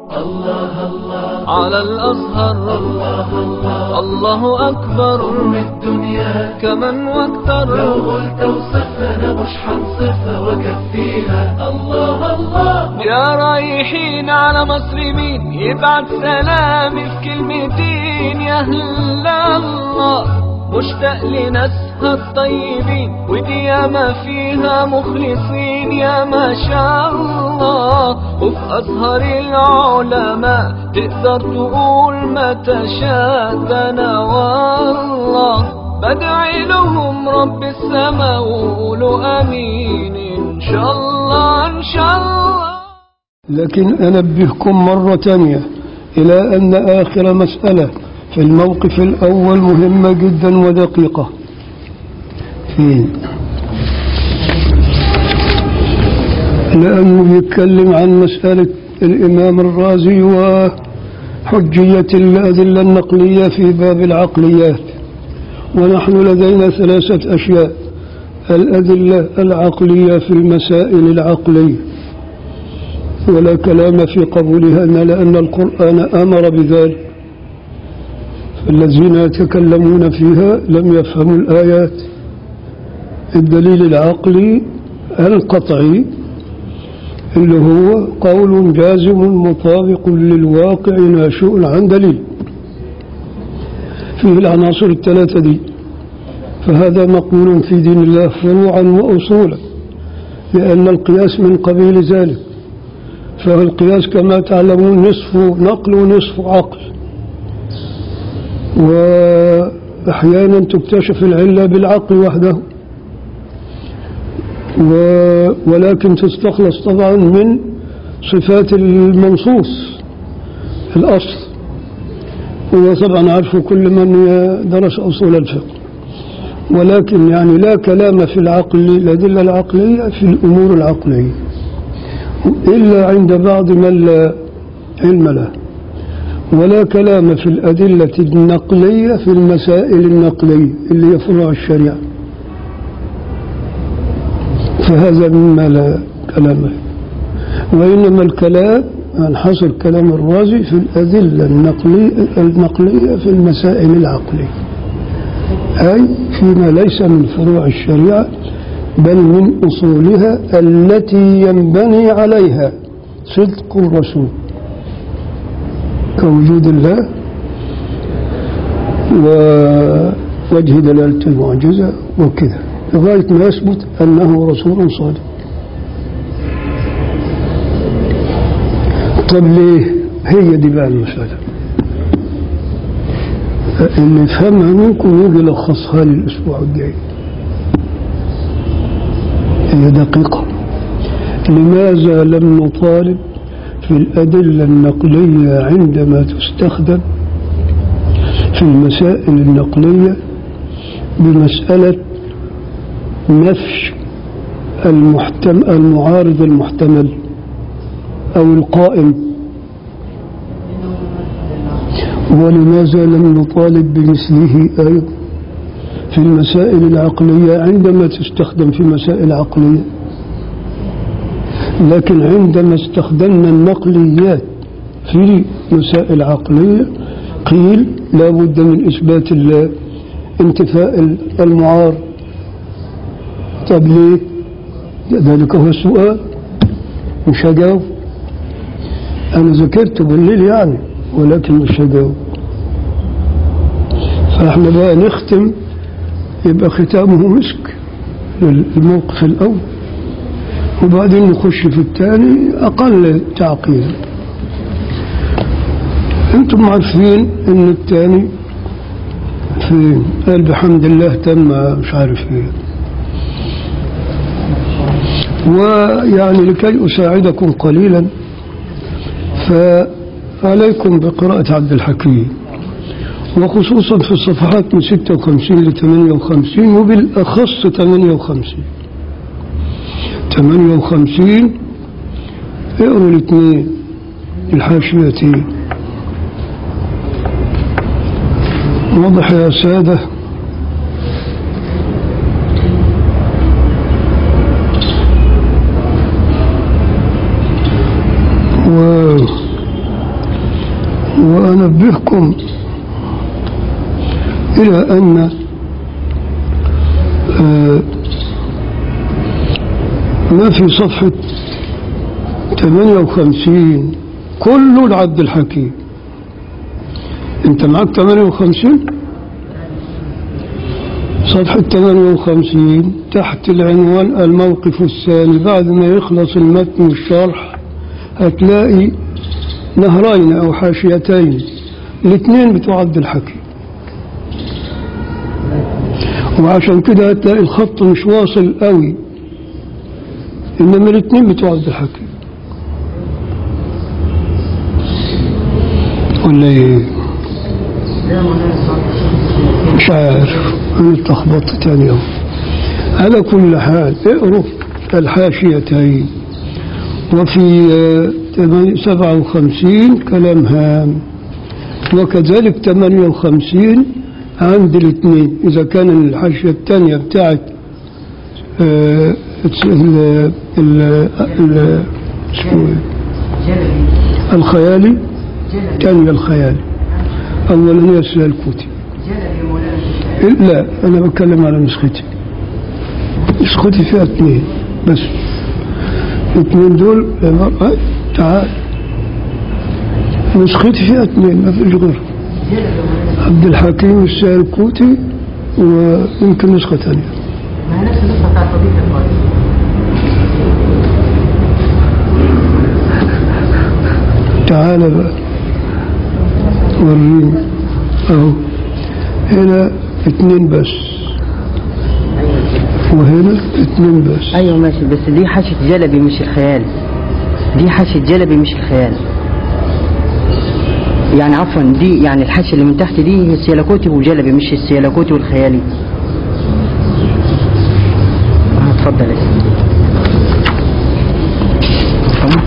الله الله على الأزهر الله الله الله أكبر أم الدنيا كمن واكتر لو قلت وصفنا مش حنصفها وكفيها الله الله يا رايحين على مصر مين يبعت سلامي في كلمتين يا أهل الله مشتاق لناسها الطيبين ودي ياما فيها مخلصين يا ما شاء الله وفي أزهر العلماء تقدر تقول ما تشاء ده أنا والله بدعي لهم رب السماء وقولوا أمين إن شاء الله إن شاء الله لكن أنبهكم مرة تانية إلى أن آخر مسألة في الموقف الأول مهمة جدا ودقيقة فين لأنه يتكلم عن مسألة الإمام الرازي وحجية الأدلة النقلية في باب العقليات ونحن لدينا ثلاثة أشياء الأدلة العقلية في المسائل العقلية ولا كلام في قبولها أن لأن القرآن أمر بذلك الذين يتكلمون فيها لم يفهموا الآيات الدليل العقلي القطعي اللي هو قول جازم مطابق للواقع ناشئ عن دليل فيه العناصر الثلاثة دي فهذا مقبول في دين الله فروعا وأصولا لأن القياس من قبيل ذلك فالقياس كما تعلمون نصف نقل ونصف عقل وأحيانا تكتشف العلة بالعقل وحده و ولكن تستخلص طبعا من صفات المنصوص الأصل وطبعا عارفه كل من درس أصول الفقه ولكن يعني لا كلام في العقل الأدلة العقلية في الأمور العقلية إلا عند بعض من لا علم له ولا كلام في الأدلة النقلية في المسائل النقلية اللي هي فروع الشريعة فهذا مما لا كلام فيه وإنما الكلام ينحصر كلام الرازي في الأدلة النقلية, النقلية في المسائل العقلية أي فيما ليس من فروع الشريعة بل من أصولها التي ينبني عليها صدق الرسول كوجود الله ووجه دلالة المعجزة وكذا لغاية ما يثبت أنه رسول صادق طب ليه هي دي بقى المسألة اللي يفهمها منكم يجي يلخصها لي الأسبوع الجاي هي دقيقة لماذا لم نطالب في الأدلة النقلية عندما تستخدم في المسائل النقلية بمسألة نفش المحتم المعارض المحتمل أو القائم ولماذا لم نطالب بمثله أيضا في المسائل العقلية عندما تستخدم في مسائل عقلية لكن عندما استخدمنا النقليات في مسائل عقلية قيل لا بد من إثبات انتفاء المعارض طب ليه ذلك هو السؤال مش هجاوب أنا ذكرت بالليل يعني ولكن مش هجاوب فاحنا بقى نختم يبقى ختامه مسك الموقف الأول وبعدين نخش في الثاني أقل تعقيدا أنتم عارفين أن الثاني في قال بحمد الله تم مش عارف ايه ويعني لكي أساعدكم قليلا فعليكم بقراءة عبد الحكيم وخصوصا في الصفحات من 56 ل 58 وبالأخص 58 58 اقروا الاثنين الحاشيتين واضح يا سادة و وأنبهكم إلى أن آه، ما في صفحة 58 كله العبد الحكيم انت معك 58 صفحة 58 تحت العنوان الموقف الثاني بعد ما يخلص المتن والشرح هتلاقي نهرين أو حاشيتين الاثنين بتوع عبد الحكيم وعشان كده هتلاقي الخط مش واصل قوي إنما الاثنين بتوع عبد الحكيم ولا ايه؟ مش عارف انا اتلخبطت تاني يوم على كل حال اقروا الحاشيتين وفي آه، تمانية- سبعة وخمسين كلام هام وكذلك ثمانية وخمسين عند الاثنين إذا كان الحاشية الثانية بتاعت آه، ال- ال- ال- اسمه إيه؟ جلبي الخيالي جلبي ثانية الخيالي أولا هي السيالكوتي جلبي مولانا لا أنا بتكلم على نسختي نسختي فيها اثنين بس الاثنين دول يا مرأة تعال نسختي فيها اثنين ما فيش غير عبد الحكيم السيالكوتي ويمكن نسخة ثانية ما هي نفس النسخة بتاعت فضيلة القاضي تعال بقى وريني اهو هنا اثنين بس وهنا اثنين بس ايوه ماشي بس دي حاشية جلبي مش الخيال دي حاشية جلبي مش الخيال يعني عفوا دي يعني الحاشية اللي من تحت دي هي السيلاكوتي وجلبي مش السيلاكوتي والخيالي آه، اتفضل يا سيدي تمام؟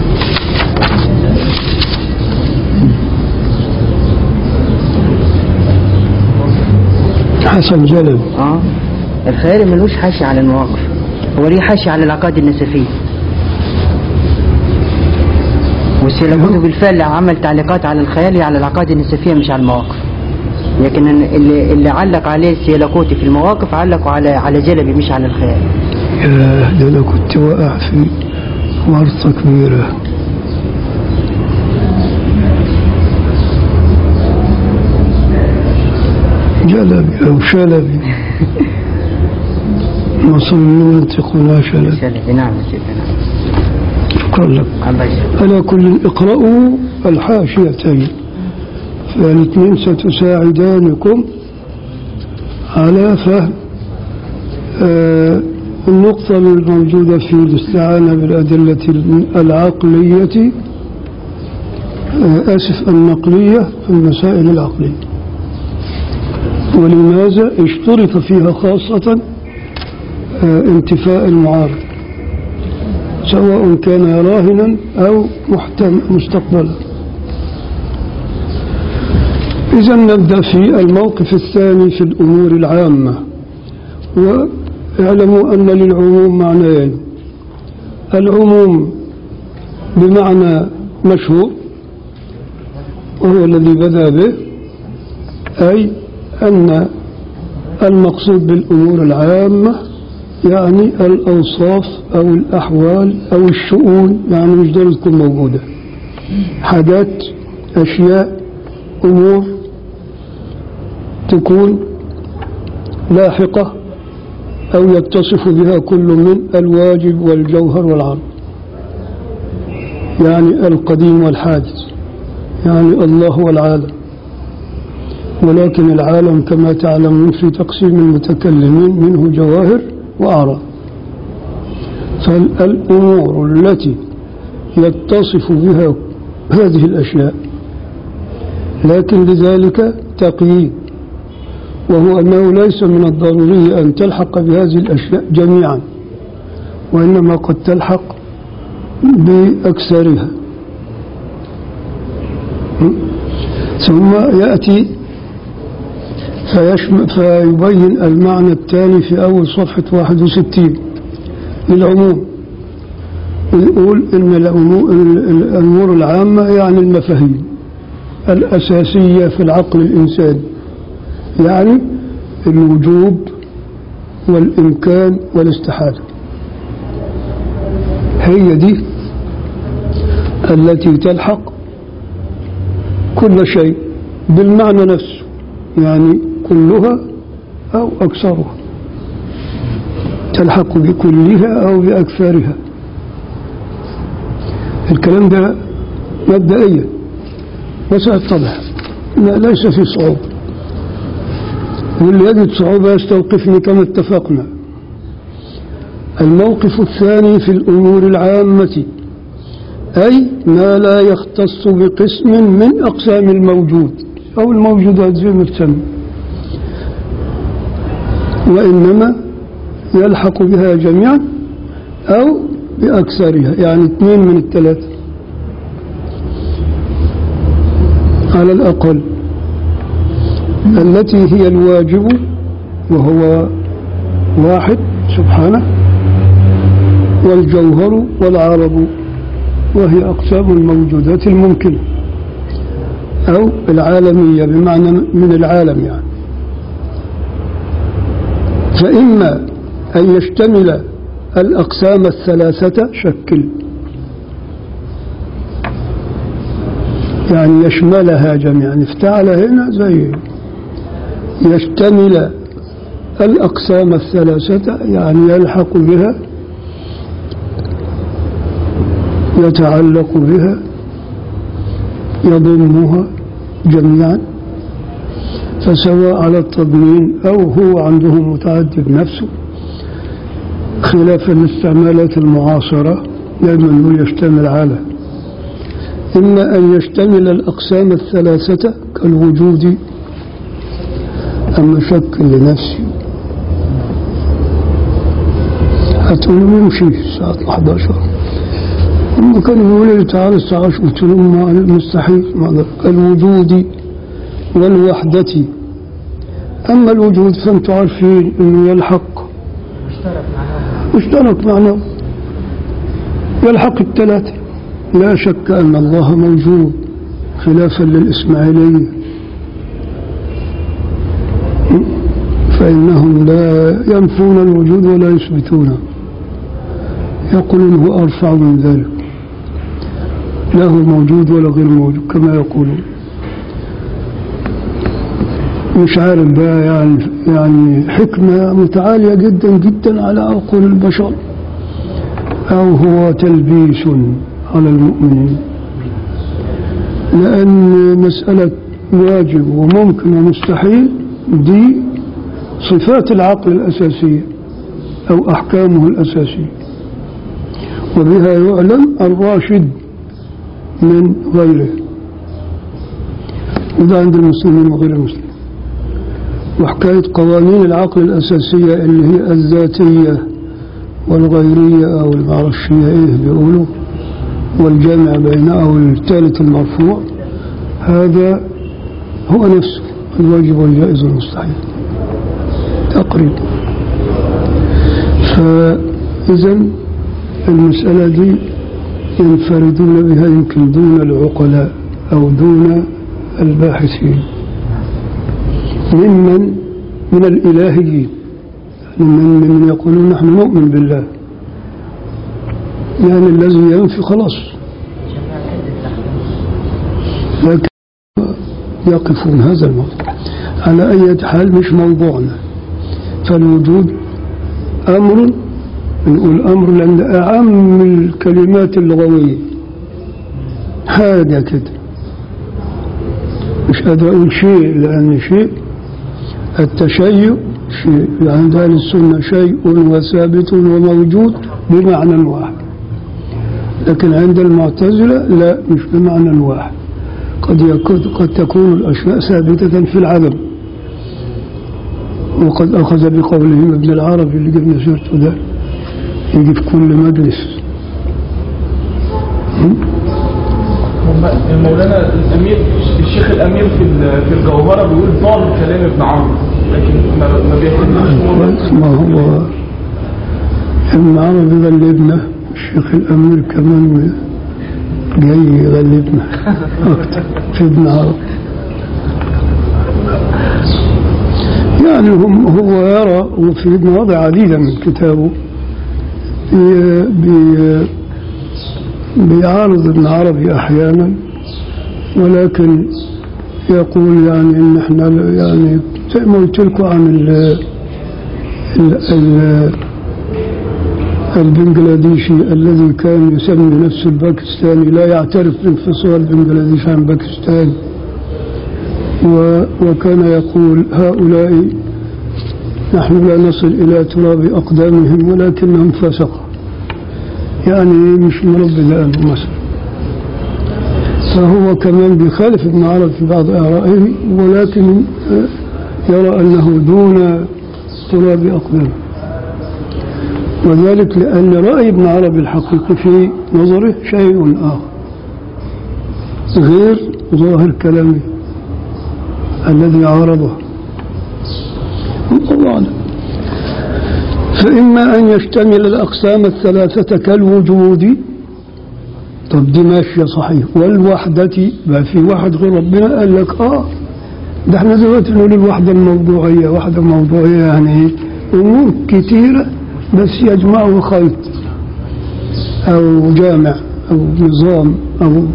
حسن جلب اه الخيالي ملوش حاشية على المواقف هو ليه حاشية على العقائد النسفية والسيلاكوتي بالفعل عمل تعليقات على الخيالي على العقائد النسفية مش على المواقف لكن اللي, اللي علق عليه السيلاكوتي في المواقف علقوا على على جلبي مش على الخيال يا ده انا كنت واقع في ورطة كبيرة جلبي أو شلبي مصريون ينطقون شلبي جلبي نعم يا سيدي نعم شكرا لك الله يسلمك على كل اقرأوا الحاشيتين فالاثنين ستساعدانكم على فهم آه، النقطة الموجودة في الاستعانة بالأدلة العقلية آه، آسف النقلية في المسائل العقلية ولماذا اشترط فيها خاصة آه، انتفاء المعارض سواء كان راهنا أو محتم مستقبلا إذا نبدأ في الموقف الثاني في الأمور العامة واعلموا أن للعموم معنيين العموم بمعنى مشهور وهو الذي بدأ به أي أن المقصود بالأمور العامة يعني الأوصاف أو الأحوال أو الشؤون يعني مش ضروري تكون موجودة حاجات أشياء أمور تكون لاحقة أو يتصف بها كل من الواجب والجوهر والعرض يعني القديم والحادث يعني الله والعالم ولكن العالم كما تعلمون في تقسيم المتكلمين منه جواهر وأعراض فالأمور التي يتصف بها هذه الأشياء لكن لذلك تقييد وهو أنه ليس من الضروري أن تلحق بهذه الأشياء جميعا وإنما قد تلحق بأكثرها ثم يأتي فيشم فيبين المعنى التالي في أول صفحة 61 للعموم ويقول إن الأمو- ال- الأمور العامة يعني المفاهيم الأساسية في العقل الإنساني يعني الوجوب والإمكان والاستحالة هي دي التي تلحق كل شيء بالمعنى نفسه يعني كلها أو أكثرها تلحق بكلها أو بأكثرها الكلام ده مبدئيا وسيتضح لا ليس في صعوبة واللي يجد صعوبة يستوقفني كما اتفقنا الموقف الثاني في الأمور العامة أي ما لا يختص بقسم من أقسام الموجود أو الموجودات زي ما تسمى وإنما يلحق بها جميعا أو بأكثرها يعني اثنين من الثلاثة على الأقل التي هي الواجب وهو واحد سبحانه والجوهر والعرب وهي أقسام الموجودات الممكنة أو العالمية بمعنى من العالم يعني فإما أن يشتمل الأقسام الثلاثة شكل يعني يشملها جميعا افتعل هنا زي يشتمل الأقسام الثلاثة يعني يلحق بها يتعلق بها يضمها جميعا فسواء على التضمين أو هو عنده متعدد نفسه خلاف الاستعمالات المعاصرة دائما هو يشتمل على إما أن يشتمل الأقسام الثلاثة كالوجود أما شك لنفسي هتقولوا يمشي الساعة 11 هم كانوا يقولوا لي تعالى الساعة 10 قلت لهم ما مستحيل ما أقدر. كالوجود والوحدة أما الوجود فأنتم عارفين أنه يلحق مشترك معناه يلحق الثلاثة لا شك أن الله موجود خلافا للإسماعيلية فإنهم لا ينفون الوجود ولا يثبتونه يقولون هو أرفع من ذلك لا هو موجود ولا غير موجود كما يقولون مش عارف بقى يعني يعني حكمة متعالية جدا جدا على عقول البشر أو هو تلبيس على المؤمنين لأن مسألة واجب وممكن ومستحيل دي صفات العقل الأساسية أو أحكامه الأساسية وبها يعلم الراشد من غيره وده عند المسلمين وغير المسلمين وحكاية قوانين العقل الأساسية اللي هي الذاتية والغيرية أو المعرفشية إيه بيقولوا والجامع بين أو الثالث المرفوع هذا هو نفسه الواجب والجائز والمستحيل تقريبا فإذا المسألة دي ينفردون بها يمكن دون العقلاء أو دون الباحثين ممن من الإلهيين ممن من يقولون نحن نؤمن بالله يعني الذي ينفي خلاص لكن يقفون هذا الموضوع على أي حال مش موضوعنا فالوجود أمر نقول أمر لأن أعم الكلمات اللغوية حاجة كده مش قادر أقول شيء لأن شيء التشيع شيء عند أهل السنة شيء وثابت وموجود بمعنى واحد لكن عند المعتزلة لا مش بمعنى واحد قد يكون قد تكون الأشياء ثابتة في العدم وقد أخذ بقولهم ابن العربي اللي جبنا سيرته ده يجي في كل مجلس هم مولانا الامير الشيخ الامير في ال- في الجوهره بيقول ضال كلام ابن عمرو لكن ما ما بيعتمدش ما هو ابن عربي غلبنا الشيخ الأمير كمان جاي يغلبنا أكتر في ابن عربي يعني هم هو يرى وفي مواضع عديدة من كتابه بي بي بيعارض ابن عربي أحيانا ولكن يقول يعني ان احنا يعني زي ما قلت لكم عن ال ال ال البنجلاديشي الذي كان يسمي نفسه الباكستاني لا يعترف بانفصال بنجلاديش عن باكستان و- وكان يقول هؤلاء نحن لا نصل إلى تراب أقدامهم ولكنهم فسقة يعني مش مربي دقنهم مثلا فهو كمان بيخالف ابن عربي في بعض آرائه ولكن آه، يرى أنه دون تراب أقدامه وذلك لأن رأي ابن عربي الحقيقي في نظره شيء آخر غير ظاهر كلامه الذي عارضه الله أعلم فإما أن يشتمل الأقسام الثلاثة كالوجود طب دي ماشية صحيح والوحدة بقى في واحد غير ربنا قال لك آه ده احنا دلوقتي نقول الوحدة الموضوعية وحدة موضوعية يعني إيه؟ أمور كتيرة بس يجمعه خيط أو جامع أو نظام أو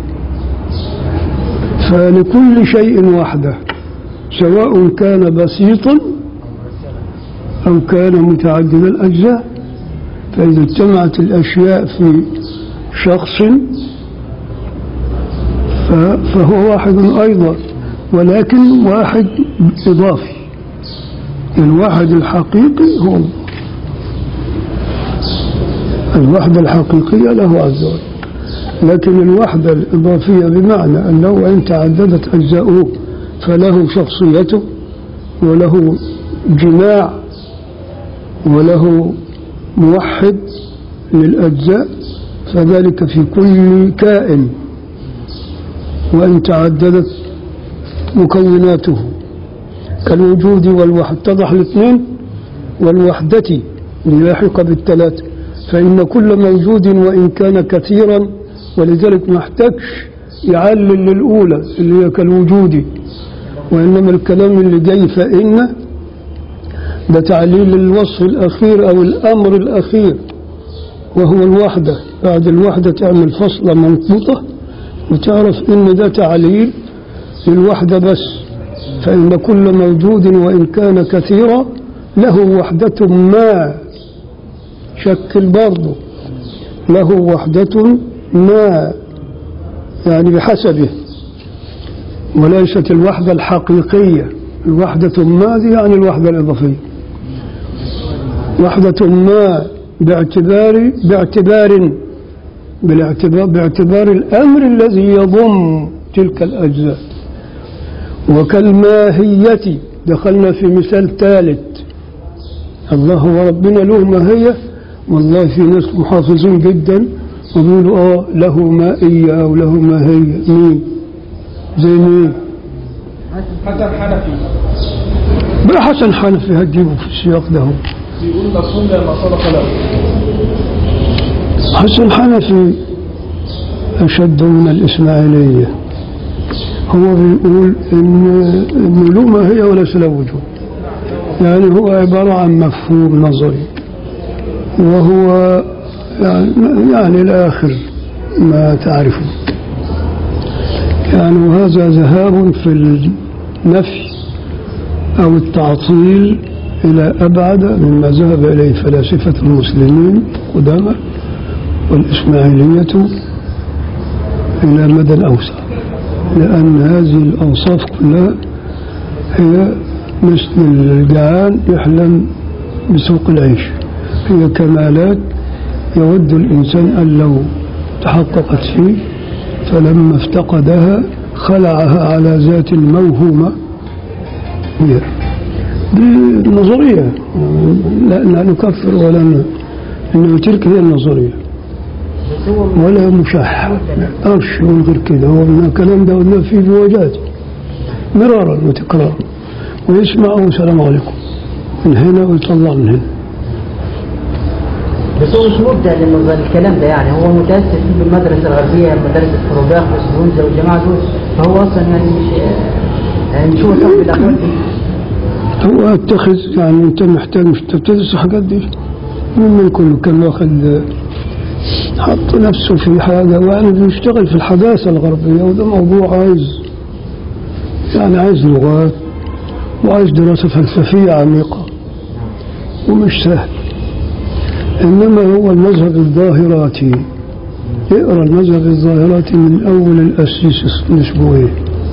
فلكل شيء وحده سواء كان بسيطا أو كان متعدد الأجزاء فإذا اجتمعت الأشياء في شخص ف- فهو واحد أيضا ولكن واحد إضافي الواحد الحقيقي هو الله الوحدة الحقيقية له عز وجل لكن الوحدة الإضافية بمعنى أنه وإن تعددت أجزاؤه فله شخصيته وله جماع وله موحد للأجزاء فذلك في كل كائن وإن تعددت مكوناته كالوجود والوحد اتضح الاثنين والوحدة ليلاحق بالثلاثة فإن كل موجود وإن كان كثيرا ولذلك ما احتاجش يعلل للأولى اللي هي كالوجود وإنما الكلام اللي جاي فإن ده تعليل الوصف الأخير أو الأمر الأخير وهو الوحدة بعد الوحدة تعمل فصلة منقوطة وتعرف إن ده تعليل للوحدة بس فإن كل موجود وإن كان كثيرا له وحدة ما شكل برضه له وحدة ما يعني بحسبه وليست الوحدة الحقيقية الوحدة ما دي يعني الوحدة الإضافية وحدة ما باعتبار باعتبار بالاعتبار باعتبار الأمر الذي يضم تلك الأجزاء وكالماهية دخلنا في مثال ثالث الله وربنا له ماهية والله في ناس محافظين جدا وبيقولوا اه له مائية أو له ماهية مين زي مين حسن حنفي بقى حسن حنفي هتجيبه في السياق ده هو. بيقول مفهوم لما صدق له حسن حنفي أشد من الإسماعيلية هو بيقول إن إنه له ماهية وليس له وجود يعني هو عبارة عن مفهوم نظري وهو يعني, يعني الآخر ما تعرفه يعني وهذا ذهاب في النفي أو التعطيل إلى أبعد مما ذهب إليه فلاسفة المسلمين قدامى والإسماعيلية إلى مدى أوسع لأن هذه الأوصاف كلها هي مثل الجعان يحلم بسوق العيش هي كمالات يود الإنسان أن لو تحققت فيه فلما افتقدها خلعها على ذات موهومة هي دي نظرية لا, لا نكفر ولا ن... إنما تلك هي النظرية ولا مشاح ما أقدرش من غير كده هو من الكلام ده قلنا فيه بوجات مرارا وتكرارا ويسمعوا السلام عليكم من هنا ويطلع من هنا بس هو مش مبدع للنظر الكلام ده يعني هو متأسس فيه بالمدرسة الغربية مدرسة فروباخ وسبونزا والجماعة دول فهو أصلا يعني مش يعني مش هو صاحب الأقوال دي هو اتخذ يعني انت محتاج مش انت بتدرس الحاجات دي مما يكون كان واخد حط نفسه في حاجة وأنا بيشتغل في الحداثة الغربية وده موضوع عايز يعني عايز لغات وعايز دراسة فلسفية عميقة ومش سهل إنما هو المذهب الظاهراتي اقرا المذهب الظاهراتي من أول الأسيس اسمه إيه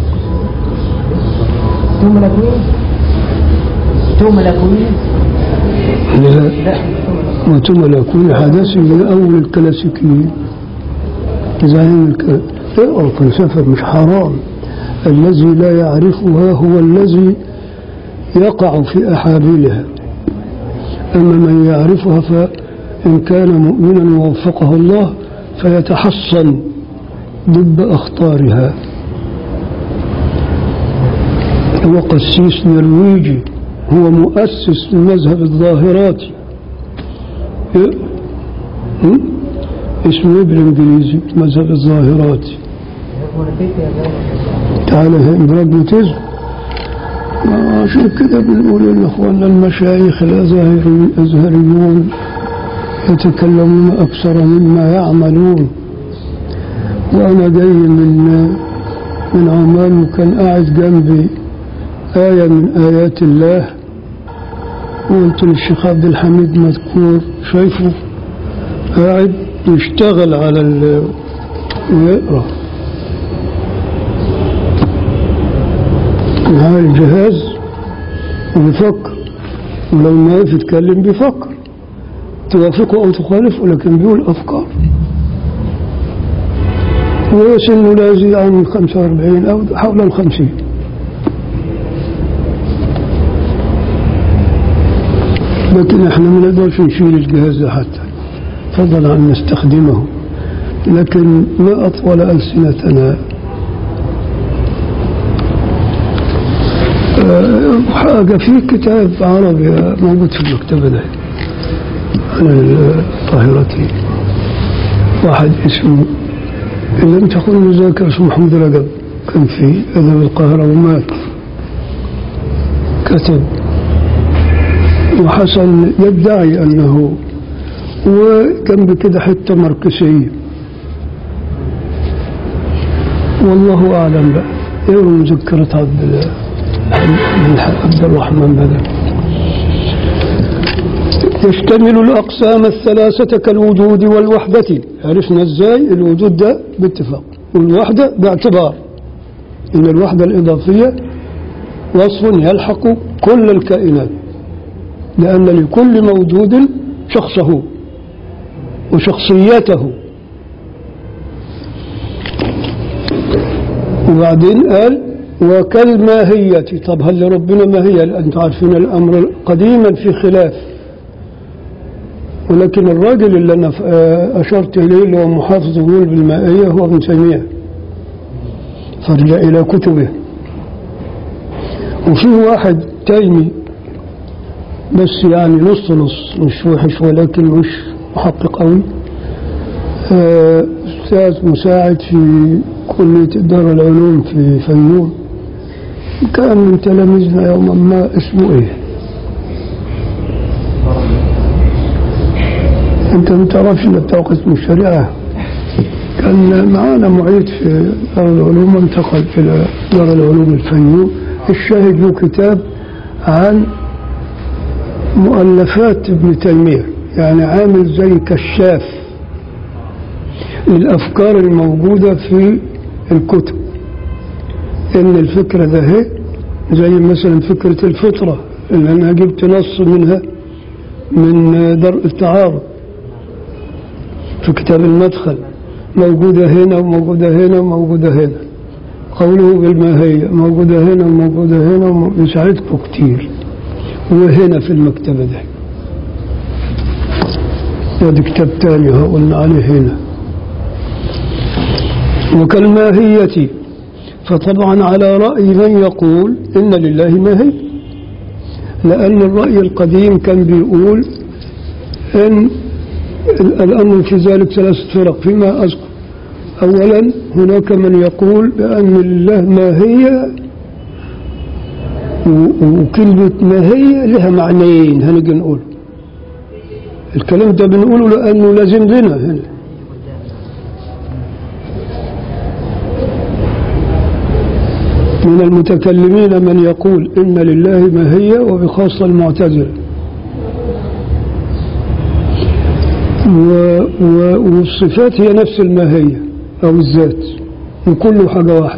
توم الأكوين توم الأكوين لا لا وتملكون حدث من أول الكلاسيكيين زعيم الك- اقرأ الفلسفة مش حرام الذي لا يعرفها هو الذي يقع في أحابيلها أما من يعرفها فإن كان مؤمنا ووفقه الله فيتحصن ضد أخطارها هو قسيس نرويجي هو مؤسس المذهب الظاهراتي إيه؟ هم؟ اسمه ايه بالانجليزي مذهب الظاهراتي تعالى هنا براجماتيزم ما عشان كده بنقول ان اخواننا المشايخ الازهري- الازهريون يتكلمون اكثر مما يعملون وانا جاي من من عمان وكان قاعد جنبي آية من آيات الله وقلت للشيخ عبد الحميد مذكور شايفه قاعد يشتغل على ال ويقرا معاه الجهاز وبيفكر ولو ما يعرف يتكلم بيفكر توافقه او تخالفه لكن بيقول افكار وسنه لا يزيد عن 45 او حول ال 50 لكن احنا ما نقدرش نشيل الجهاز ده حتى فضلا عن نستخدمه لكن ما أطول ألسنتنا آه، حاجة في كتاب عربي موجود في المكتبة ده عن القاهرة واحد اسمه إن لم تكن ذاكر اسمه محمود رجب كان في أدب القاهرة ومات كتب وحسن يدعي أنه وجنب كده حتة مركزية والله أعلم بقى يقروا مذكرة عبد ال- عبد الرحمن بدر يشتمل الأقسام الثلاثة كالوجود والوحدة عرفنا إزاي الوجود ده باتفاق والوحدة باعتبار إن الوحدة الإضافية وصف يلحق كل الكائنات لأن لكل موجود شخصه وشخصيته وبعدين قال وكالماهية طب هل لربنا ماهية أنتم عارفين الأمر قديما في خلاف ولكن الراجل اللي أنا ف- آه أشرت إليه اللي هو محافظ يقول بالمائية هو ابن تيمية فارجع إلى كتبه وفي واحد تيمي بس يعني نص نص مش وحش ولكن مش محقق قوي آه، أستاذ مساعد في كلية دار العلوم في فيوم كان من تلاميذنا يوما ما اسمه ايه انت ما تعرفش ان بتاع قسم الشريعة كان معانا معيد في دار العلوم وانتقل الى دار العلوم الفيوم الشاهد له كتاب عن مؤلفات ابن تيمية يعني عامل زي كشاف للأفكار الموجودة في الكتب إن الفكرة ده هي زي مثلا فكرة الفطرة اللي أنا جبت نص منها من درء التعارض في كتاب المدخل موجودة هنا وموجودة هنا وموجودة هنا قوله بالماهية موجودة هنا وموجودة هنا وم- يساعدكم كتير وهنا في المكتبة ده هذا كتاب تاني ها قلنا عليه هنا وكالماهية فطبعا على رأي من يقول إن لله ماهية لأن الرأي القديم كان بيقول إن ال- الأمر في ذلك ثلاثة فرق فيما أذكر أولا هناك من يقول بأن الله ماهية و- وكلمة ماهية لها معنيين هنجي نقول الكلام ده بنقوله لأنه لازم لنا هنا من المتكلمين من يقول إن لله ماهية وبخاصة المعتزلة و و والصفات هي نفس الماهية أو الذات وكل حاجة واحدة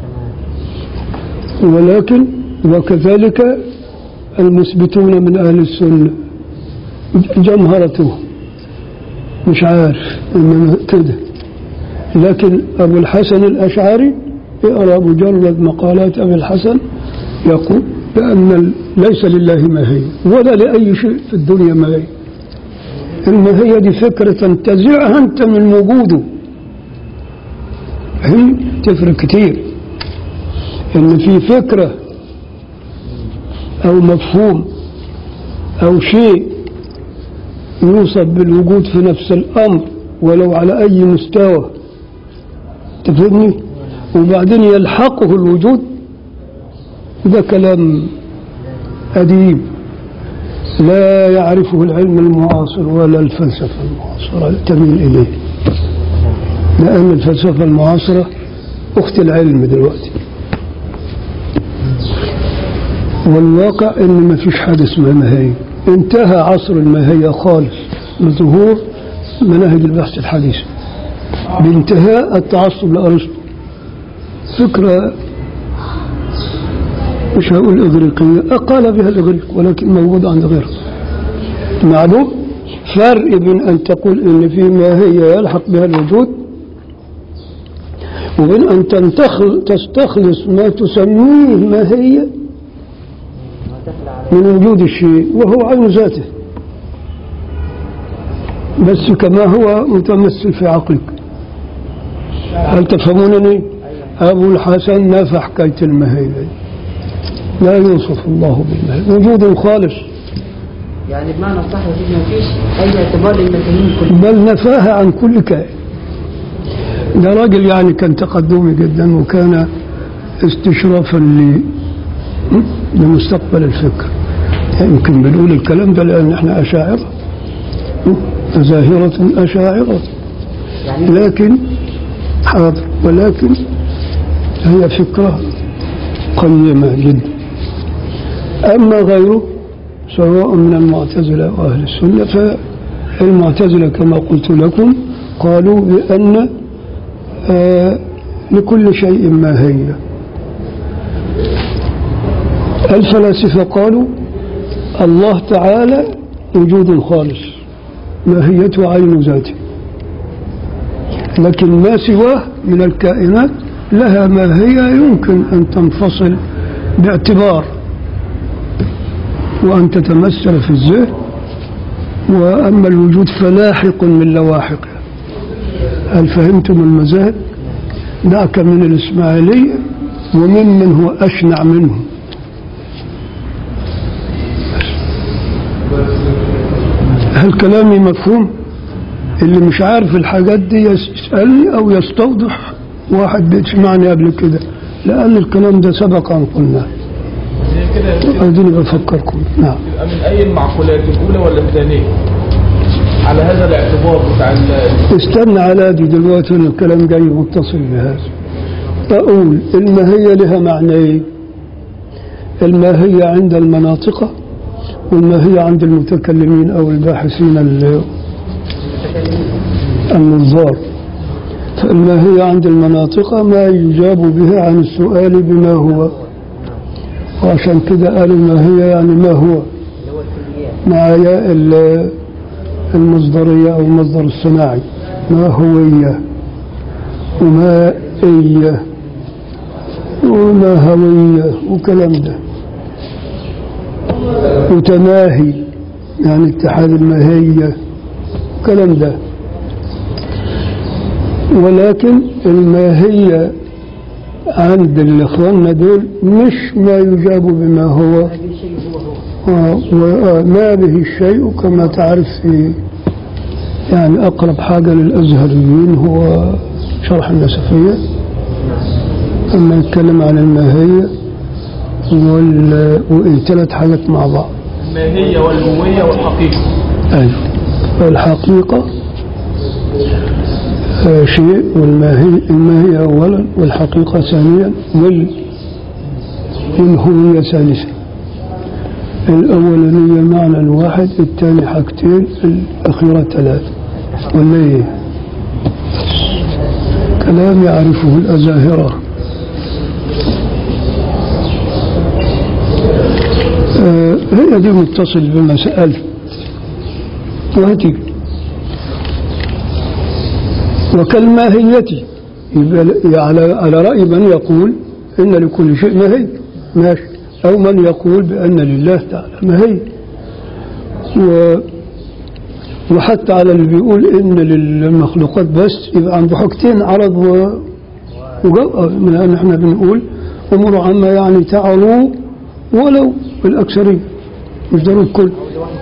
ولكن وكذلك المثبتون من أهل السنة جمهرته مش عارف إنما كده لكن أبو الحسن الأشعري اقرأ مجرد مقالات أبي الحسن يقول بأن ال- ليس لله ماهية ولا لأي شيء في الدنيا ماهية الماهية دي فكرة تنتزعها أنت من وجوده هي تفرق كتير إن في فكرة أو مفهوم أو شيء يوصف بالوجود في نفس الأمر ولو على أي مستوى تفهمني وبعدين يلحقه الوجود ده كلام أديب لا يعرفه العلم المعاصر ولا الفلسفة المعاصرة تميل إليه لأن الفلسفة المعاصرة أخت العلم دلوقتي والواقع ان ما فيش حاجه اسمها ماهيه انتهى عصر الماهيه خالص بظهور مناهج البحث الحديث بانتهاء التعصب لارسطو فكره مش هقول اغريقيه قال بها الاغريق ولكن موجود عند غيره معلوم فرق بين ان تقول ان في ماهيه يلحق بها الوجود وبين ان تنتخل تستخلص ما تسميه ماهيه من وجود الشيء وهو عين ذاته بس كما هو متمثل في عقلك هل تفهمونني أبو الحسن نفى حكاية المهيبة لا يوصف الله بالمهيبة وجود خالص يعني بمعنى صح يا سيدي مفيش أي اعتبار للمفاهيم كلها بل نفاها عن كل كائن ده راجل يعني كان تقدمي جدا وكان استشرافا ل لمستقبل الفكر يمكن بنقول الكلام ده لأن احنا أشاعرة ظاهرة أشاعرة يعني لكن حاضر ولكن هي فكرة قيمة جدا أما غيره سواء من المعتزلة وأهل السنة فالمعتزلة كما قلت لكم قالوا بأن آه لكل شيء ماهية الفلاسفة قالوا الله تعالى وجود خالص ماهيته عين ذاته لكن ما سواه من الكائنات لها ماهية يمكن أن تنفصل باعتبار وأن تتمثل في الذهن وأما الوجود فلاحق من لواحقها هل فهمتم المذاهب ذاك من الإسماعيلية وممن هو أشنع منه هل كلامي مفهوم اللي مش عارف الحاجات دي يسألني أو يستوضح واحد بيسمعني قبل كده لأن الكلام ده سبق أن قلناه هي كده يا سيدي أديني بفكركم نعم يبقى من أي المعقولات الأولى ولا الثانية على هذا الاعتبار بتاع ال- استنى على دي دلوقتي أنا الكلام جاي متصل بهذا أقول الماهية لها معنيين الماهية عند المناطق والماهية عند المتكلمين أو الباحثين ال- النظار فالماهية عند المناطق ما يجاب به عن السؤال بما هو وعشان كده قالوا ما هي يعني ما هو مع ياء ال- المصدرية أو المصدر الصناعي ما هوية وما إيه وما هوية وكلام ده وتماهي يعني اتحاد الماهية كلام ده ولكن الماهية عند الإخوان دول مش ما يجاب بما هو آه، وما به الشيء كما تعرف في يعني أقرب حاجة للأزهريين هو شرح النسفية أما يتكلم عن الماهية وال... وثلاث حاجات مع بعض الماهية والهوية والحقيقة أيوة الحقيقة آه، شيء والماهية الماهية أولا والحقيقة ثانيا وال والهوية ثالثا الأولانية معنى واحد الثاني حاجتين الأخيرة ثلاثة ولا إيه؟ كلام يعرفه الأزاهرة آه، هي دي متصل بما سألت وهتيجي وكالماهية يبقى على على رأي من يقول إن لكل شيء ماهية ماشي أو من يقول بأن لله تعالى ماهية و وحتى على اللي بيقول إن للمخلوقات بس يبقى عنده حاجتين عرض و وجو من أن احنا بنقول أمور عامة يعني تعالوا ولو الأكثرية مش ضروري الكل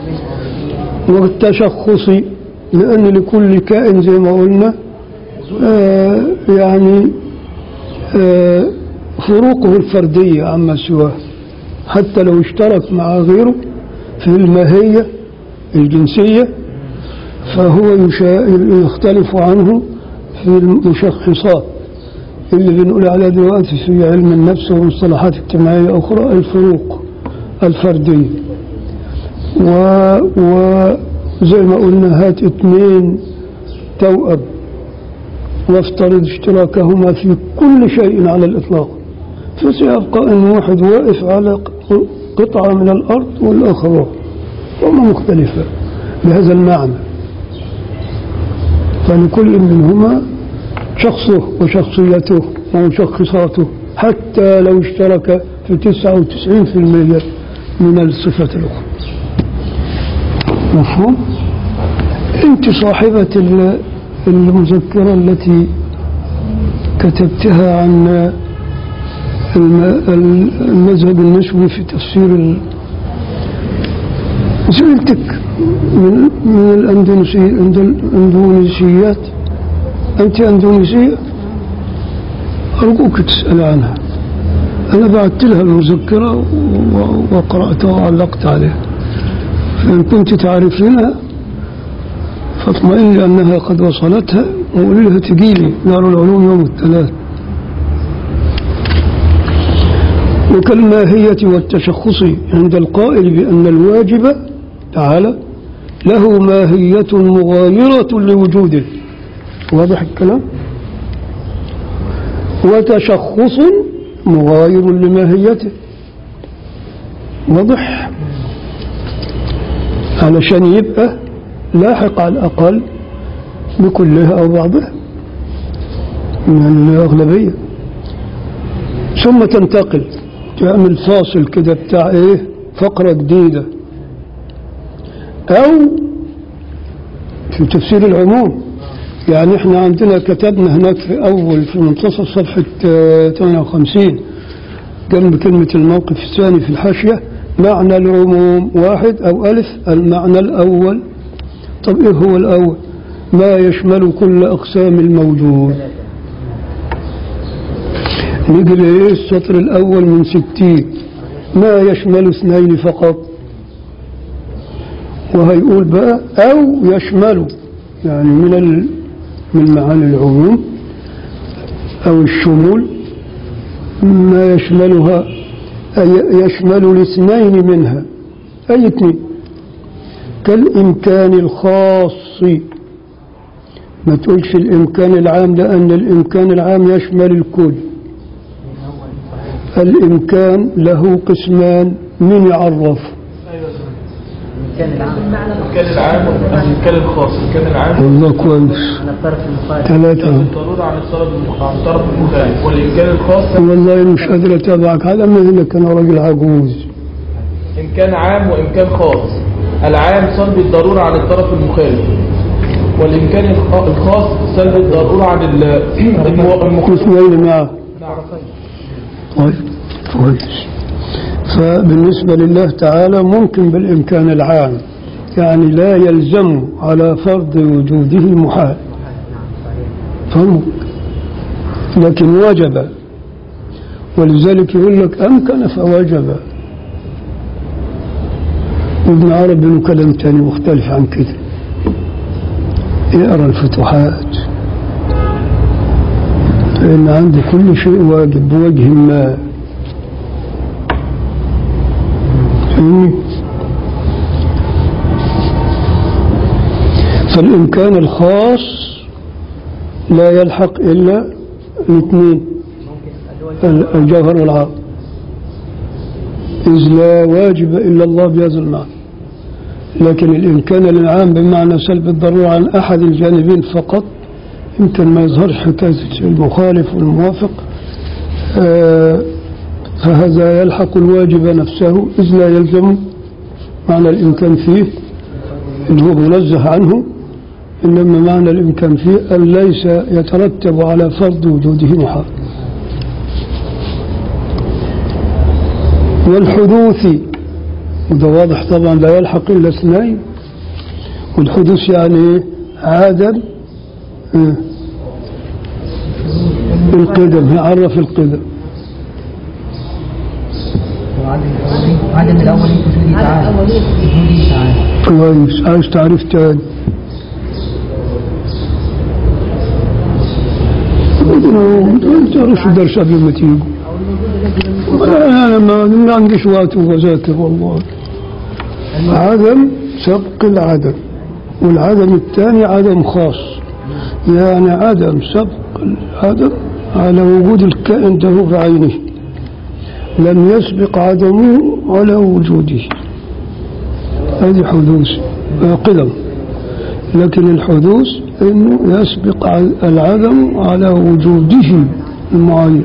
والتشخصي لأن لكل كائن زي ما قلنا آه يعني آه فروقه الفردية عما سواه حتى لو اشترك مع غيره في الماهية الجنسية فهو يشا- يختلف عنه في المشخصات اللي بنقول عليها دلوقتي في علم النفس ومصطلحات اجتماعية أخرى الفروق الفردية و... وزي ما قلنا هات اثنين توأب وافترض اشتراكهما في كل شيء على الإطلاق فسيبقى أن واحد واقف على ق- قطعة من الأرض والآخر هما مختلفة بهذا المعنى فلكل منهما شخصه وشخصيته ومشخصاته حتى لو اشترك في 99% من الصفة الأخرى مفهوم؟ أنت صاحبة ال- المذكرة التي كتبتها عن الم- المذهب النسوي في تفسير ال- سألتك من من الأندونيسي الأندونيسيات أنت أندونيسية أرجوك تسأل عنها أنا بعثت لها المذكرة و- وقرأتها وعلقت عليها فإن كنت تعرفينها فاطمئن أنها قد وصلتها وقولي لها تجيلي دار العلوم يوم الثلاث وكالماهية والتشخص عند القائل بأن الواجب تعالى له ماهية مغايرة لوجوده واضح الكلام وتشخص مغاير لماهيته واضح علشان يبقى لاحق على الأقل بكلها أو بعضها من الأغلبية ثم تنتقل تعمل فاصل كده بتاع ايه فقرة جديدة او في تفسير العموم يعني احنا عندنا كتبنا هناك في اول في منتصف صفحة آه، 58 جنب كلمة الموقف الثاني في الحاشية معنى العموم واحد او الف المعنى الاول طب ايه هو الاول ما يشمل كل اقسام الموجود نيجي لإيه السطر الأول من ستين ما يشمل اثنين فقط وهيقول بقى أو يشمل يعني من ال من معاني العموم أو الشمول ما يشملها أي يشمل الاثنين منها أي اثنين كالإمكان الخاص ما تقولش الإمكان العام لأن الإمكان العام يشمل الكل الإمكان له قسمان من يعرف كان العام الإمكان العام والإمكان الخاص الإمكان العام والله كويس على الطرف المخالف ثلاثة بالضرورة عن الطرف المخ- عن الطرف المخالف والإمكان الخاص والله مش قادر أتابعك على مهلك أنا راجل عجوز إمكان عام وإمكان خاص العام سلب الضرورة عن الطرف المخالف والإمكان الخ- الخاص سلب الضرورة عن ال- المو- المخالف اثنين معه نعم. طيب كويس فبالنسبة لله تعالى ممكن بالإمكان العام يعني لا يلزم على فرض وجوده محال فهمت لكن وجب ولذلك يقول لك أمكن فوجب ابن عربي له كلام تاني مختلف عن كده اقرا الفتوحات فإن عنده كل شيء واجب بوجه ما فاهمني؟ فالإمكان الخاص لا يلحق إلا الاثنين الجوهر والعرض إذ لا واجب إلا الله بهذا المعنى لكن الإمكان العام بمعنى سلب الضرورة عن أحد الجانبين فقط يمكن ما يظهرش حكاية المخالف والموافق آه، فهذا يلحق الواجب نفسه إذ لا يلزم معنى الإمكان فيه إن هو منزه عنه إنما معنى الإمكان فيه أن ليس يترتب على فرض وجوده محال والحدوث وده واضح طبعا لا يلحق إلا اثنين والحدوث يعني عدم آه، القدم عرف القدم عدم الأولي وجودي تعالى وجودي تعالى كويس عايز تعريف تاني ما تعرفش الدرس قبل ما تيجوا انا ما ما عنديش وقت وبذاكر والله عدم سبق العدم والعدم الثاني عدم خاص يعني عدم سبق العدم على وجود الكائن ده بعينه لم يسبق عدمه على وجوده هذه حدوث آه، قدم لكن الحدوث انه يسبق ع- العدم على وجوده المعين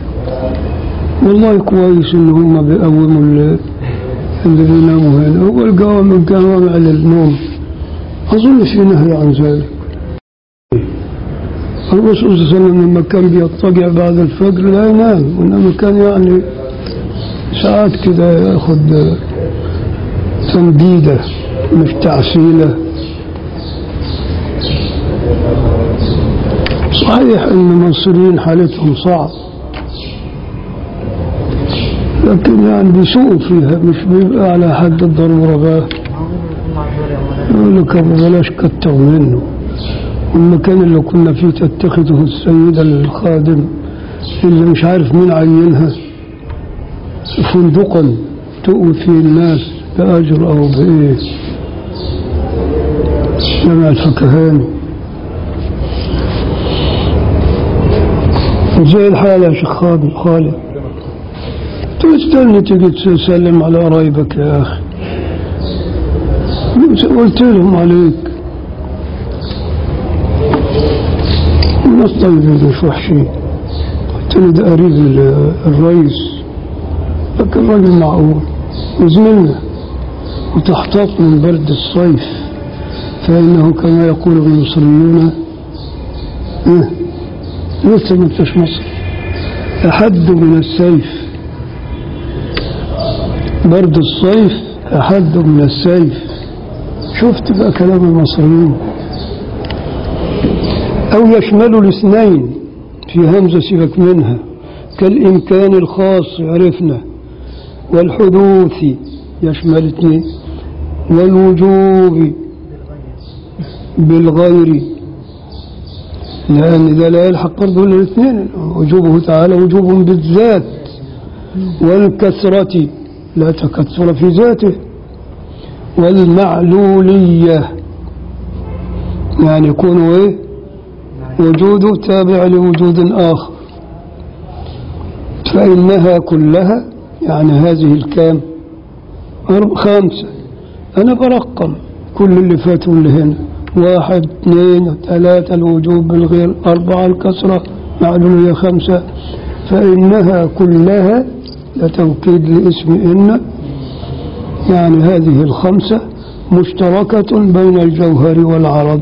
والله كويس ان هم بيقوموا ال- اللي بيناموا هنا هو القوام من جوامع للنوم اظن في نهي عن ذلك الرسول صلى الله عليه وسلم لما كان بيضطجع بعد الفجر لا ينام وانما كان يعني ساعات كده ياخذ تمديده مش تعسيله صحيح ان المصريين حالتهم صعب لكن يعني بيسوقوا فيها مش بيبقى على حد الضروره بقى يقول لك ابو بلاش كتر منه والمكان اللي كنا فيه تتخذه السيدة الخادم اللي مش عارف مين عينها فندقا تؤوي فيه الناس بأجر أو بإيه جمع الفكهاني زي الحالة يا شيخ خالد خالد تستنى تجي تسلم على قرايبك يا أخي قلت لهم عليك الناس طيبين مش وحشين قلت له ده قريب ال- الرئيس لكن راجل معقول وزميلنا وتحتاط من برد الصيف فإنه كما يقول المصريون إيه لسه ما انتش مصر أحد من السيف برد الصيف أحد من السيف شفت بقى كلام المصريين أو يشمل الاثنين في همزة سيبك منها كالإمكان الخاص عرفنا والحدوث يشمل اثنين والوجوب بالغير لأن ده لا يلحق برضه إلا الاثنين وجوبه تعالى وجوب بالذات والكثرة لا تكثر في ذاته والمعلولية يعني يكون ايه وجوده تابع لوجود آخر فإنها كلها يعني هذه الكام أرب- خمسة أنا برقم كل اللي فات واللي هنا واحد اثنين ثلاثة الوجوب بالغير أربعة الكسرة معلولية خمسة فإنها كلها لتوكيد لاسم إن يعني هذه الخمسة مشتركة بين الجوهر والعرض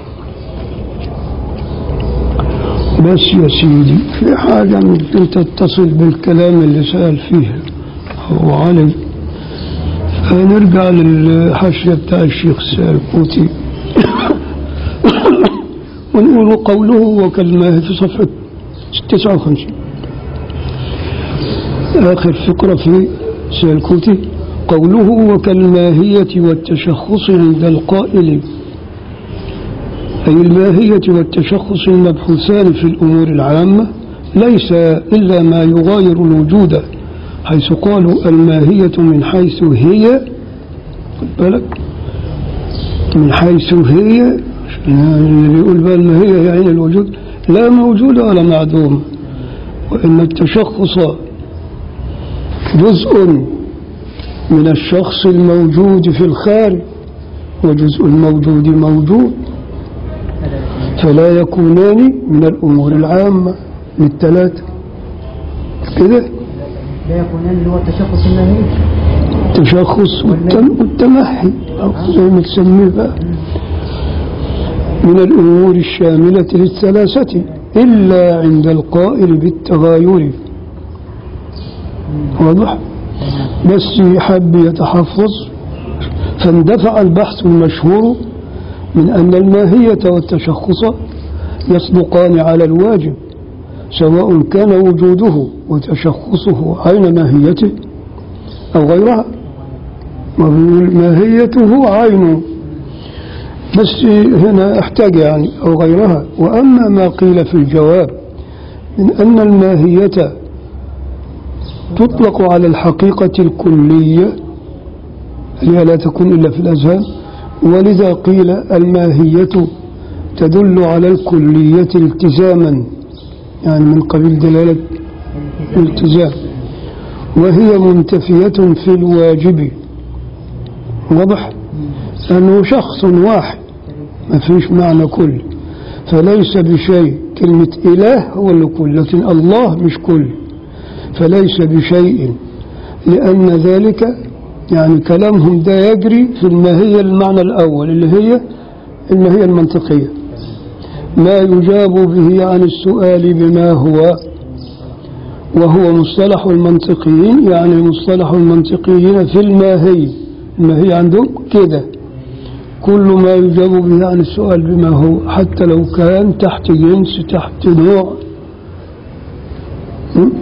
بس يا سيدي في حاجة ممكن تتصل بالكلام اللي سأل فيه هو علي نرجع للحاشية بتاع الشيخ السالكوتي ونقول قوله وكالماء في صفحة 59 آخر فقرة في سالكوتي قوله وكالماهية والتشخص عند القائل أي الماهية والتشخص المبحوثان في الأمور العامة ليس إلا ما يغاير الوجود حيث قالوا الماهية من حيث هي خد بالك من حيث هي اللي يقول بقى الماهية هي عين الوجود لا موجود ولا معدوم وإن التشخص جزء من الشخص الموجود في الخارج وجزء الموجود موجود فلا يكونان من الأمور العامة للثلاثة كده لا يكونان اللي هو التشخص الماهي التشخص والتم والتمحي أو زي ما تسميه بقى من الأمور الشاملة للثلاثة إلا عند القائل بالتغاير واضح بس حب يتحفظ فاندفع البحث المشهور من أن الماهية والتشخص يصدقان على الواجب سواء كان وجوده وتشخصه عين ماهيته أو غيرها وبيقول ماهيته عين بس هنا احتاج يعني أو غيرها وأما ما قيل في الجواب من أن الماهية تطلق على الحقيقة الكلية هي لا تكون إلا في الأذهان ولذا قيل الماهية تدل على الكلية التزاما يعني من قبيل دلالة الالتزام وهي منتفية في الواجب واضح أنه شخص واحد ما فيش معنى كل فليس بشيء كلمة إله هو اللي كل لكن الله مش كل فليس بشيء لأن ذلك يعني كلامهم ده يجري في الماهية المعنى الأول اللي هي الماهية المنطقية ما يجاب به عن السؤال بما هو وهو مصطلح المنطقيين يعني مصطلح المنطقيين في الماهي الماهي عندهم كده كل ما يجاب به عن السؤال بما هو حتى لو كان تحت جنس تحت نوع م?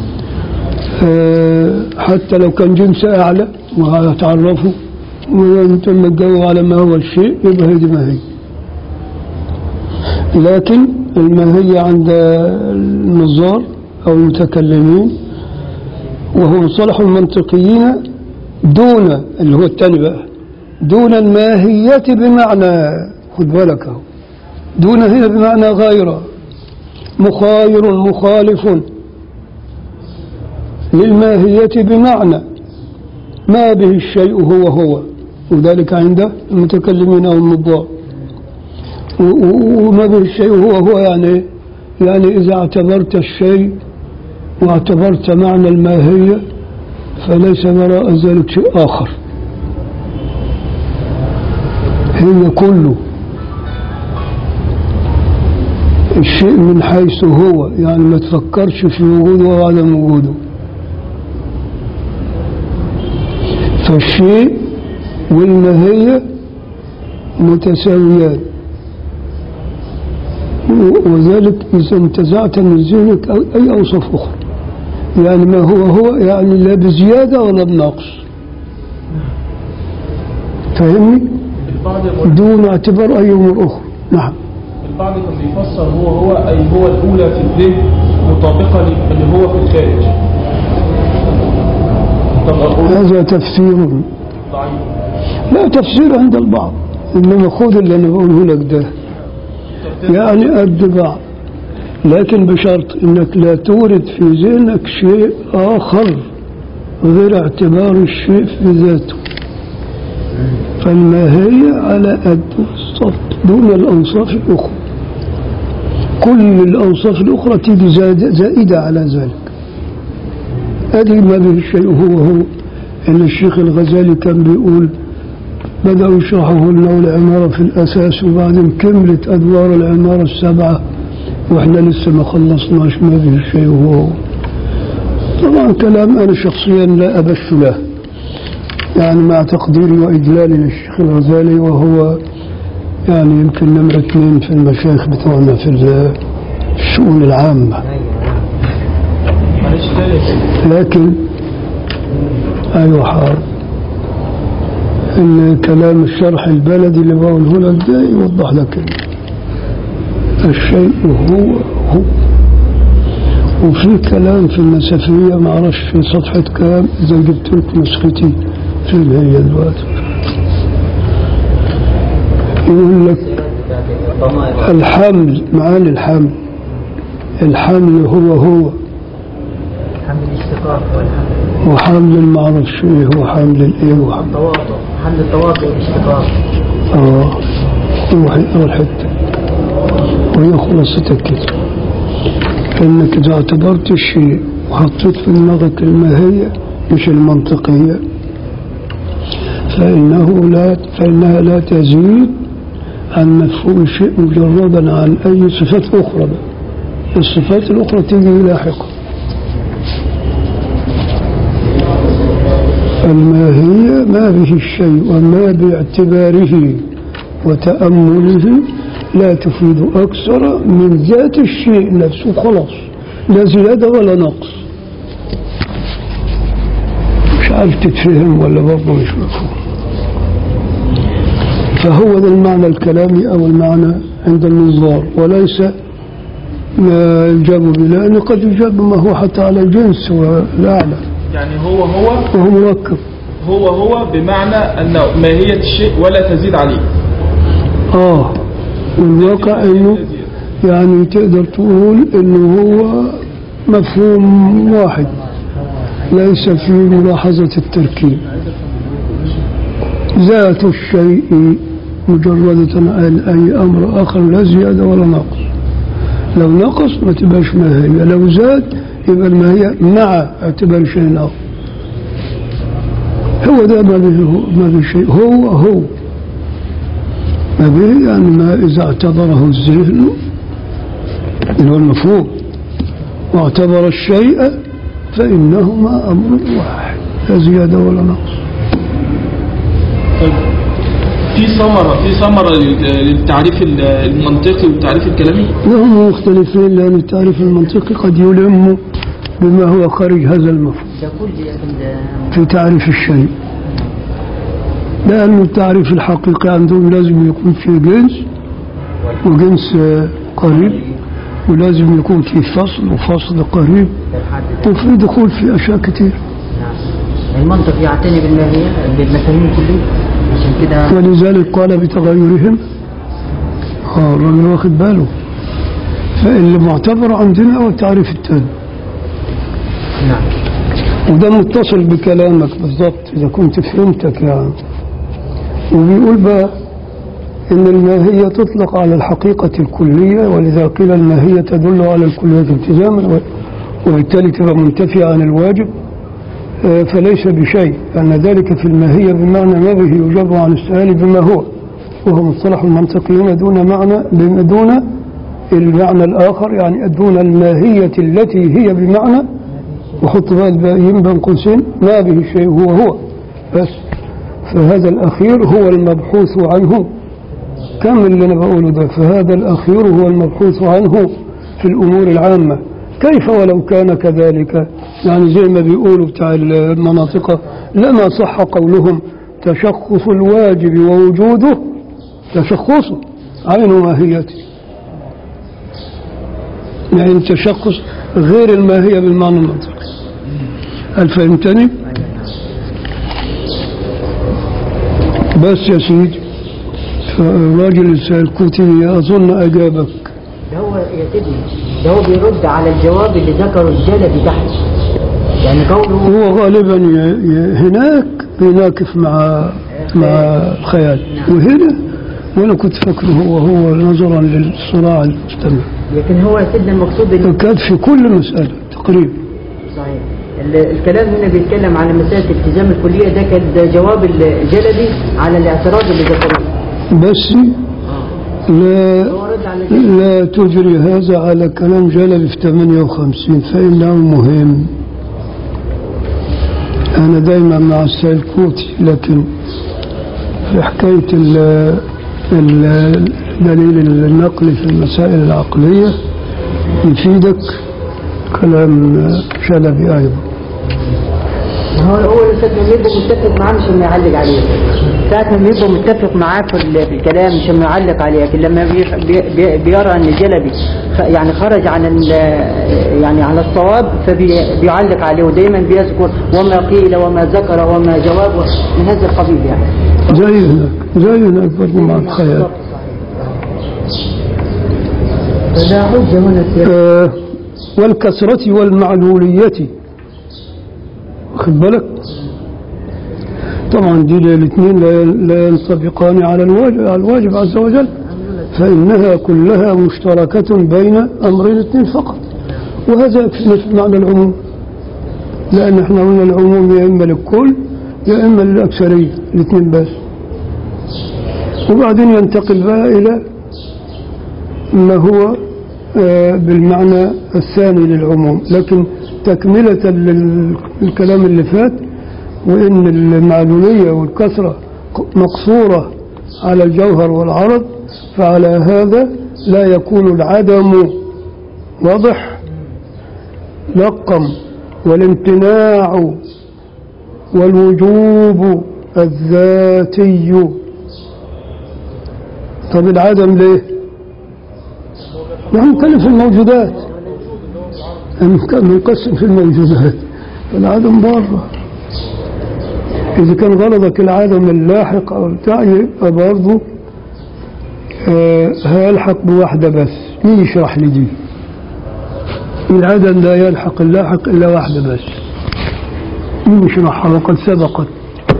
آه، حتى لو كان جنس أعلى وهتعرفه وانت لما تجاوب على ما هو الشيء يبقى هي دي ما هي لكن الماهية عند النظار أو المتكلمين وهو مصطلح المنطقيين دون اللي هو الثاني بقى دون الماهية بمعنى خد بالك اهو دون هنا بمعنى غير مخاير مخالف للماهية بمعنى ما به الشيء هو هو وذلك عند المتكلمين أو النظار و- و- وما به الشيء هو هو يعني يعني إذا اعتبرت الشيء واعتبرت معنى الماهية فليس وراء ذلك شيء آخر هي كله الشيء من حيث هو يعني ما تفكرش في وجوده وعدم وجوده فالشيء والماهية متساويان و- وذلك إذا انتزعت من ذهنك أو- أي أوصاف أخرى يعني ما هو هو يعني لا بزيادة ولا بنقص فهمني البعض يقول- دون اعتبار أي أمور أخرى نعم البعض كان بيفسر هو هو أي هو الأولى في الذهن مطابقة اللي هو في الخارج طب أقول هذا تفسير ضعيف لا تفسير عند البعض إنما خذ اللي أنا بقوله لك ده يعني قد بعض لكن بشرط انك لا تورد في ذهنك شيء اخر غير اعتبار الشيء في ذاته فالماهية على قد الصف دون الأنصاف الأخرى كل الأنصاف الأخرى تيجي زاد- زائدة على ذلك أدري ما به الشيء هو هو إن الشيخ الغزالي كان بيقول بدأوا يشرحوا لنا العمارة في الأساس وبعدين كملت أدوار العمارة السبعة وإحنا لسه ما خلصناش ما به الشيء هو هو طبعا كلام أنا شخصيا لا أبش له يعني مع تقديري وإجلالي للشيخ الغزالي وهو يعني يمكن نمرة اثنين في المشايخ بتوعنا في الشؤون العامة معلش تاني لكن أيوة حار إن كلام الشرح البلدي اللي بقوله لك ده يوضح لك الشيء هو هو وفي كلام في النسفية ما اعرفش في صفحة كام إذا جبت لك نسختي فين هي دلوقتي يقول لك الحمل معاني الحمل الحمل هو هو حمل الاشتقاق والحمل وحمل ما اعرفش ايه هو حمل الايه وحمل التواطؤ حمل التواطؤ والاشتقاق اه روح اقرا الحته وهي خلاصتها كده انك اذا اعتبرت الشيء وحطيت في دماغك الماهيه مش المنطقيه فانه لا فانها لا تزيد عن مفهوم الشيء مجردا عن اي صفات اخرى بقى. الصفات الاخرى تيجي لاحقا الماهية ما به الشيء وما باعتباره وتأمله لا تفيد أكثر من ذات الشيء نفسه خلاص لا زيادة ولا نقص مش عارف تتفهم ولا برضه مش مفهوم فهو ده المعنى الكلامي أو المعنى عند النظار وليس ما يجاب به لأن قد يجاب ما هو حتى على الجنس والأعلى يعني هو هو وهو مركب هو هو بمعنى أن ماهية الشيء ولا تزيد عليه اه والواقع انه يعني تقدر تقول انه هو مفهوم واحد ليس في ملاحظة التركيب ذات الشيء مجردة عن أي أمر آخر لا زيادة ولا نقص لو نقص ما تبقاش ماهية لو زاد يبقى الماهية مع اعتبار شيء آخر هو ده ما به ما به شيء هو هو ما به يعني ما إذا اعتبره الذهن اللي هو المفهوم واعتبر الشيء فإنهما أمر واحد لا زيادة ولا نقص طيب في ثمرة في ثمرة لل- للتعريف ال- المنطقي والتعريف الكلامي وهم مختلفين لأن التعريف المنطقي قد يلم بما هو خارج هذا المفهوم ده كل ده في تعريف الشيء لأن التعريف الحقيقي عندهم لازم يكون في جنس وجنس آه، قريب ولازم يكون في فصل وفصل قريب الحد ده وفي دخول في أشياء كتير نعم المنطق يعتني بالماهية بالمفاهيم الكلية عشان كده ولذلك قال بتغيرهم اه الراجل واخد باله فاللي معتبر عندنا هو التعريف الثاني نعم وده متصل بكلامك بالضبط إذا كنت فهمتك يعني وبيقول بقى إن الماهية تطلق على الحقيقة الكلية ولذا قيل الماهية تدل على الكلية التزاما و- وبالتالي تبقى منتفية عن الواجب آه، فليس بشيء أن ذلك في الماهية بمعنى ما به يجاب عن السؤال بما هو وهو مصطلح المنطقيين دون معنى دون المعنى الآخر يعني دون الماهية التي هي بمعنى وحط بقى الباقيين بين قوسين ما به الشيء هو هو بس فهذا الأخير هو المبحوث عنه كم اللي أنا بقوله ده فهذا الأخير هو المبحوث عنه في الأمور العامة كيف ولو كان كذلك يعني زي ما بيقولوا بتاع المناطق لما صح قولهم تشخص الواجب ووجوده تشخصه عين ماهيته يعني تشخص غير الماهية بالمعنى المنطقي هل فهمتني؟ بس يا سيدي فالراجل السالكوتي أظن أجابك ده هو يا سيدي ده هو بيرد على الجواب اللي ذكره الجلبي تحت يعني قوله هو غالبا ي- ي- هناك بيناكف مع مع الخيال وهنا وانا كنت فاكره هو هو نظرا للصراع المستمر لكن هو يا سيدنا المقصود إن- كان في كل مسألة تقريبا صحيح ال- الكلام هنا بيتكلم على مسألة التزام الكلية ده كان ده جواب الجلبي على الاعتراض اللي ذكروه بس لا هو رد على الجلبي لا تجري هذا على كلام جلبي في 58 فإنه مهم أنا دايما مع السيد كوتي لكن في حكاية ال- ال- الدليل النقلي في المسائل العقلية يفيدك كلام شلبي أيضا هو هو الاستاذ لما يبقى متفق معاه مش انه يعلق عليه ساعة ما بيبقى متفق معاه في, ال- في الكلام مش انه يعلق عليه لكن لما بي- بي- بي- بيرى ان الجلبي خ- يعني خرج عن ال- يعني على الصواب فبيعلق عليه ودايما بيذكر وما قيل وما ذكر وما جواب من هذا القبيل يعني زي هناك زي هناك برضه مع الخيال فده حجة هنا في- آه، والكسرة والمعلولية خد بالك طبعا دي الاثنين لا لا ينطبقان على الواجب, على الواجب عز وجل فإنها كلها مشتركة بين أمرين اثنين فقط وهذا يكفينا في معنى العموم لأن احنا قلنا العموم يا إما للكل يا إما للأكثرية الاثنين بس وبعدين ينتقل بقى إلى ما هو آه، بالمعنى الثاني للعموم لكن تكملة للكلام اللي فات وإن المعلولية والكسرة مقصورة على الجوهر والعرض فعلى هذا لا يكون العدم واضح لقم والامتناع والوجوب الذاتي طب العدم ليه؟ نحن نتكلم في الموجودات نقسم في الموجودات العدم بره إذا كان غرضك العدم اللاحق أو بتاع يبقى برضه آه، هيلحق بواحدة بس مين يشرح لي دي العدم لا يلحق اللاحق إلا واحدة بس مين يشرحها وقد سبقت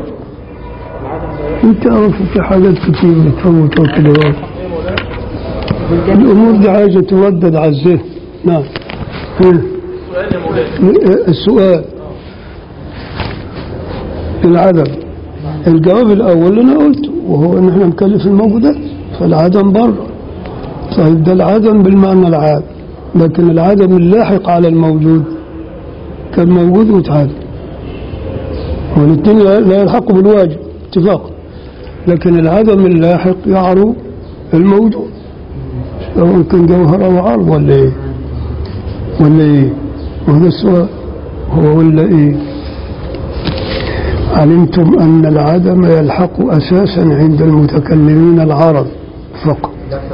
انت عارف في حاجات كتير بتفوت كده الأمور دي عايزة تردد على الذهن نعم ها. السؤال العدم الجواب الأول اللي أنا قلته وهو إن إحنا نكلف الموجودات فالعدم بره طيب ده العدم بالمعنى العام لكن العدم اللاحق على الموجود كان موجود وتعادل والاثنين لا لا يلحقوا بالواجب اتفاقا لكن العدم اللاحق يعرو الموجود سواء كان جوهر أو عرض ولا إيه ولا إيه وهذا السؤال هو ولا إيه علمتم أن العدم يلحق أساسا عند المتكلمين العرب فقط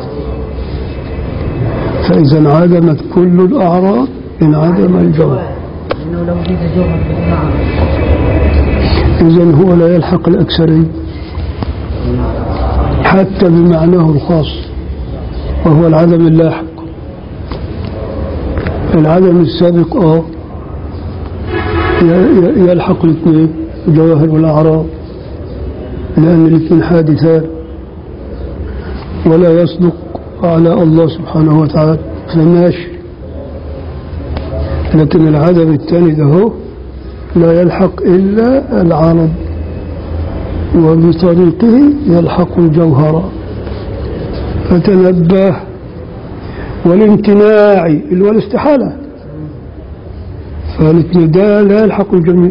فإذا انعدمت كل الأعراض انعدم الجوهر انه لو وجد جوهر في المعنى إذا هو لا يلحق الأكثرين حتى بمعناه الخاص وهو العدم اللاحق العدم السابق اه ي- ي- يلحق الاثنين الجواهر والأعراض لأن الاثنين حادثان ولا يصدق على الله سبحانه وتعالى فماشي لكن العدم الثاني ده هو لا يلحق إلا العرض وبطريقه يلحق الجوهر فتنبه والامتناع اللي هو الاستحالة فالاتنداء لا يلحق الجميع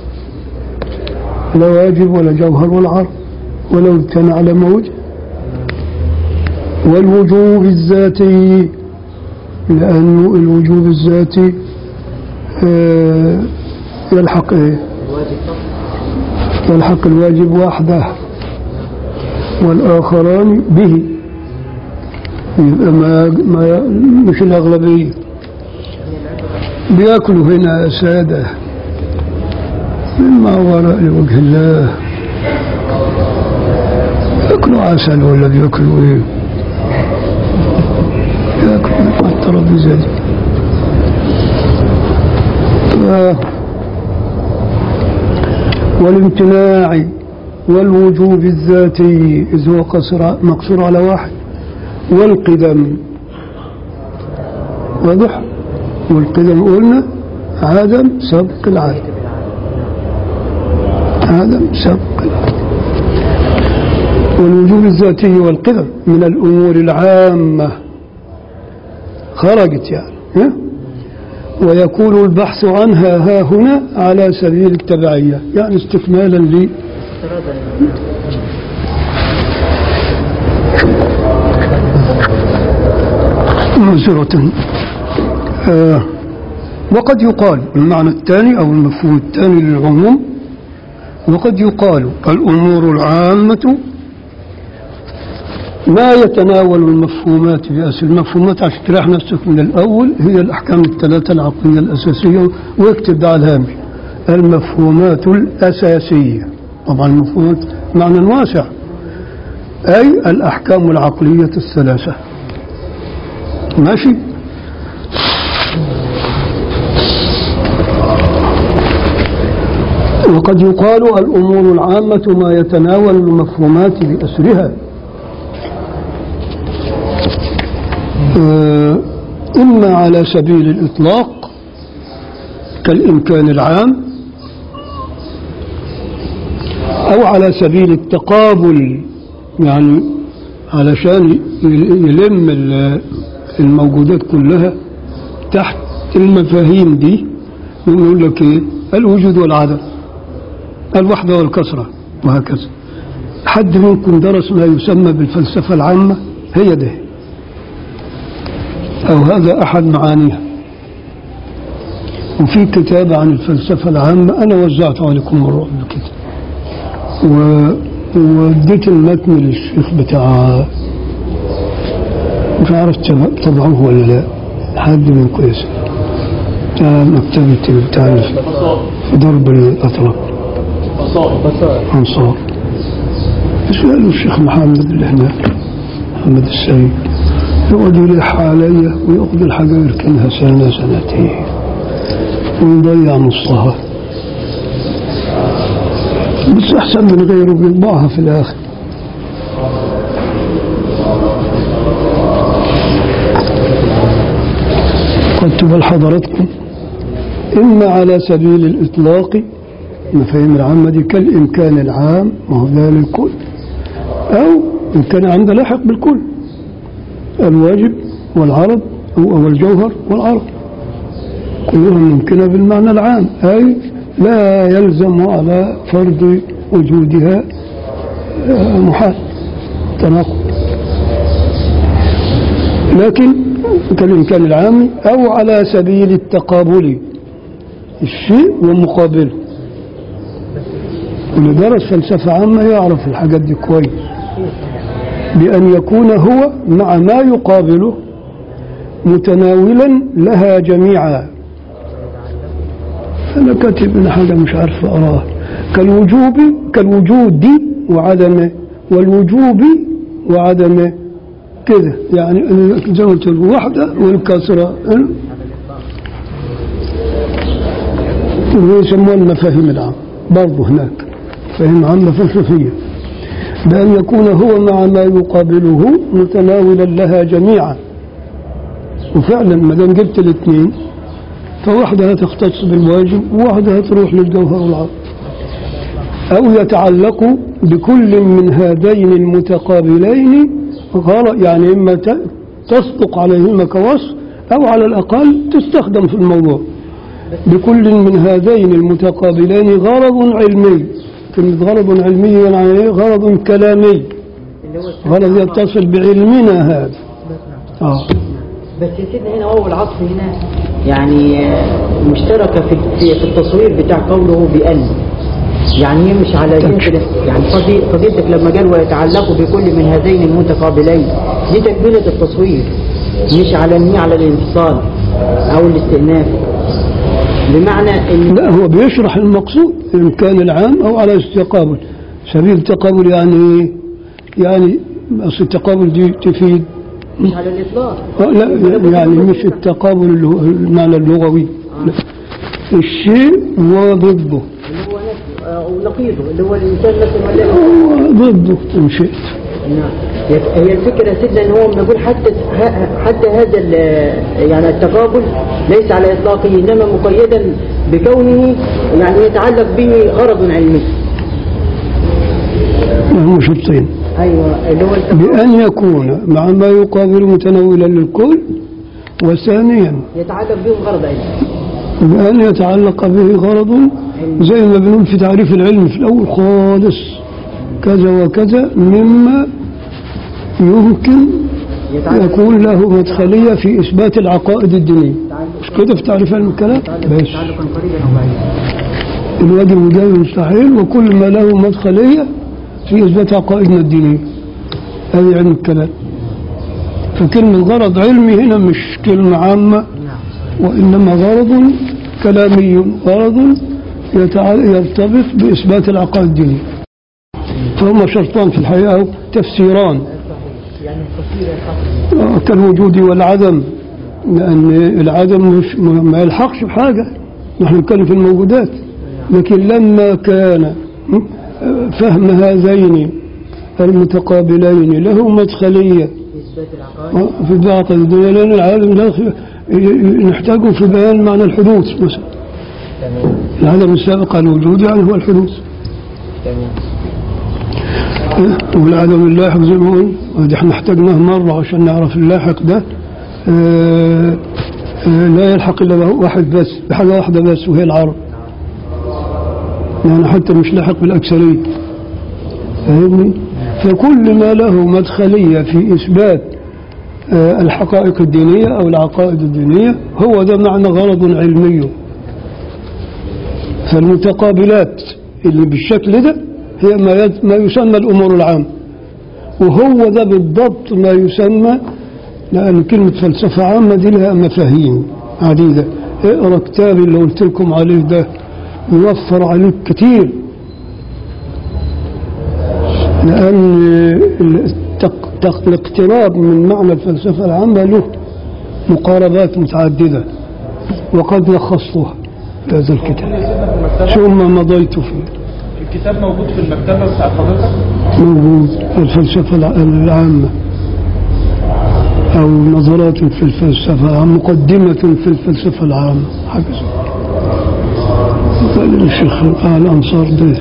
لا واجب ولا جوهر ولا عرض ولو امتنع لما وجد والوجوب الذاتي لأنه الوجوب الذاتي آه، يلحق ايه يلحق الواجب وحده والآخران به يبقى ما, ما مش الأغلبية بياكلوا هنا يا سادة مما وراء لوجه الله ياكلوا عسل ولا بياكلوا ايه ياكلوا على الترابيزة دي ف- والامتناع والوجوب الذاتي إذ هو قصر مقصور على واحد والقدم واضح والقدم قلنا عدم سبق العدم عدم سبق العدم والوجوب الذاتي والقدم من الأمور العامة خرجت يعني ها؟ ويكون البحث عنها ها هنا على سبيل التبعية يعني استكمالا لي معذرة آه وقد يقال المعنى الثاني أو المفهوم الثاني للعموم وقد يقال الأمور العامة ما يتناول المفهومات بأس المفهومات عشان تريح نفسك من الأول هي الأحكام الثلاثة العقلية الأساسية واكتب ده على الهامش المفهومات الأساسية طبعا المفهومات معنى واسع أي الأحكام العقلية الثلاثة ماشي وقد يقال الأمور العامة ما يتناول المفهومات بأسرها آه، إما على سبيل الإطلاق كالإمكان العام أو على سبيل التقابل يعني علشان يلم ال- الموجودات كلها تحت المفاهيم دي يقول لك ايه الوجود والعدم الوحدة والكسرة وهكذا حد منكم درس ما يسمى بالفلسفة العامة هي ده أو هذا أحد معانيها وفي كتاب عن الفلسفة العامة أنا وزعته عليكم مرة قبل كده و- واديت المتن للشيخ بتاع مش عارف تب- طبعوه ولا لا حد من كويس بتاع مكتبة بتاع في درب الأطراف أنصار سألوا الشيخ محمد اللي هناك محمد السيد يقعد يلح علي ويأخذ الحاجة يركنها سنة سنتين ويضيع نصها بس أحسن من غيره بيطبعها في الآخر قلت بل حضرتكم إما على سبيل الإطلاق المفاهيم العامة دي كالإمكان العام ما هو ده للكل أو إن كان عند لاحق بالكل الواجب والعرض أو أو الجوهر والعرض كلها ممكنة بالمعنى العام أي لا يلزم على فرض وجودها آه، محال تناقض لكن كالإمكان العام أو على سبيل التقابل الشيء ومقابله اللي درس فلسفة عامة يعرف الحاجات دي كويس بأن يكون هو مع ما يقابله متناولا لها جميعا أنا كاتب من حاجة مش عارف أقراها كالوجوب كالوجود وعدمه والوجوب وعدمه كده يعني ال- زي ما قلت الوحدة والكسرة ويسموها المفاهيم العامة برضه هناك فهم عامة فلسفية بأن يكون هو مع ما يقابله متناولا لها جميعا وفعلا ما دام جبت الاثنين فواحدة هتختص بالواجب وواحدة هتروح للجوهر والعرض أو يتعلق بكل من هذين المتقابلين غرض يعني إما ت- تصدق عليهما كوصف أو على الأقل تستخدم في الموضوع بكل من هذين المتقابلين غرض علمي كلمة غرض علمي يعني إيه؟ غرض كلامي اللي هو غرض يتصل بعلمنا هذا آه. بس يا سيدنا هنا هو العطف هنا يعني آه، مشتركة في في في التصوير بتاع قوله بأن يعني هي مش على جنس الاس- يعني فضي- فضيلتك لما قال ويتعلق بكل من هذين المتقابلين دي تكملة التصوير مش على النية على الانفصال أو الاستئناف بمعنى إن لا هو بيشرح المقصود إن كان العام أو على التقابل سبيل التقابل يعني إيه؟ يعني أصل التقابل دي تفيد مش على الإطلاق آه، لا يعني مش التقابل اللي هو المعنى اللغوي لا. الشيء وضده اللي هو نفسه أو نقيضه اللي هو الإنسان مثلا ولا هو ضده إن شئت نعم هي هي الفكرة يا سيدنا ان هو بنقول حتى ه- حتى هذا ال- يعني التقابل ليس على اطلاقه انما مقيدا بكونه يعني يتعلق به غرض علمي هم شرطين ايوه اللي هو التقابل بأن يكون مع ما يقابل متناولا للكل وثانيا يتعلق به غرض علمي بأن يتعلق به غرض زي ما بنقول في تعريف العلم في الأول خالص كذا وكذا مما يمكن يكون له مدخلية في إثبات العقائد الدينية مش كده في تعريف علم الكلام بس تعلقا قريبا او بعيدا الواجب والجائز المستحيل وكل ما له مدخلية في إثبات عقائدنا الدينية هذه علم الكلام فكلمة غرض علمي هنا مش كلمة عامة وإنما غرض كلامي غرض يتع- يرتبط بإثبات العقائد الدينية فهما شرطان في الحقيقة أو تفسيران يعني التصوير الحق آه، كالوجود والعدم لأن العدم مش ما يلحقش بحاجة نحن نتكلم في الموجودات لكن لما كان م، فهم هذين المتقابلين له مدخلية اثبات العقائد آه، في بعض الدنيا لأن العالم داخل ي- ي- نحتاجه في بيان معنى الحدوث مثلا تمام العدم السابق على الوجود يعني هو الحدوث تمام إيه؟ والعدم اللاحق زي ما قلنا ودي احنا احتاجناه مرة عشان نعرف اللاحق ده اه اه لا يلحق إلا واحد بس بحاجة واحدة بس وهي العرب يعني حتى مش لاحق بالأكثرية فاهمني فكل ما له مدخلية في إثبات اه الحقائق الدينية أو العقائد الدينية هو ده معنى غرض علمي فالمتقابلات اللي بالشكل ده هي ما, يد ما يسمى الأمور العامة وهو ده بالضبط ما يسمى لأن كلمة فلسفة عامة دي لها مفاهيم عديدة اقرا كتابي اللي قلت لكم عليه ده يوفر عليك كتير لأن التق- تق- الاقتراب من معنى الفلسفة العامة له مقاربات متعددة وقد لخصتها في هذا الكتاب في المكتبة ثم مضيت فيه الكتاب موجود في المكتبة بتاع حضرتك موجود الفلسفة الع- العامة أو نظرات في الفلسفة العامة مقدمة في الفلسفة العامة حاجة زي كده. قال الشيخ قال الأنصار ده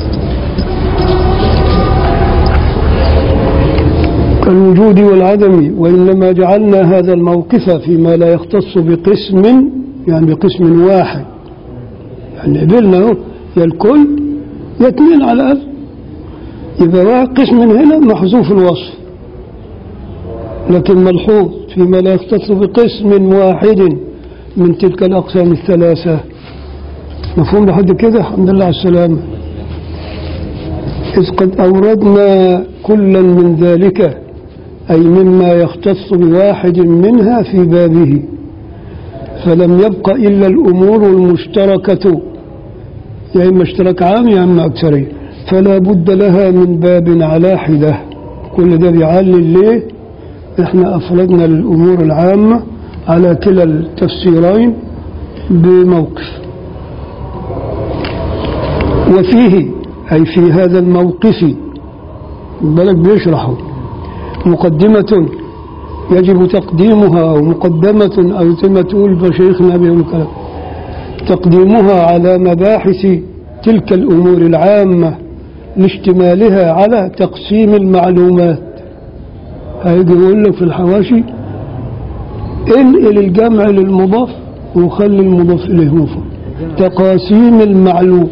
كالوجود والعدم وإنما جعلنا هذا الموقف فيما لا يختص بقسم يعني بقسم واحد يعني قبلنا اهو يا الكل يا اثنين على الأقل يبقى واحد قسم من هنا محذوف الوصف لكن ملحوظ فيما لا يختص بقسم واحد من تلك الأقسام الثلاثة مفهوم لحد كده الحمد لله على السلامة إذ قد أوردنا كلا من ذلك أي مما يختص بواحد منها في بابه فلم يبق إلا الأمور المشتركة يا إما اشتراك عام يا إما أكثرية فلا بد لها من باب على حدة كل ده بيعلل ليه احنا أفردنا الأمور العامة على كلا التفسيرين بموقف وفيه أي في هذا الموقف بالك بيشرحه مقدمة يجب تقديمها أو مقدمة أو زي ما تقول بشيخنا بيقول كلام تقديمها على مباحث تلك الأمور العامة لاشتمالها على تقسيم المعلومات هيجي يقول لك في الحواشي انقل الجمع للمضاف وخلي المضاف إليه مفرد تقاسيم المعلوم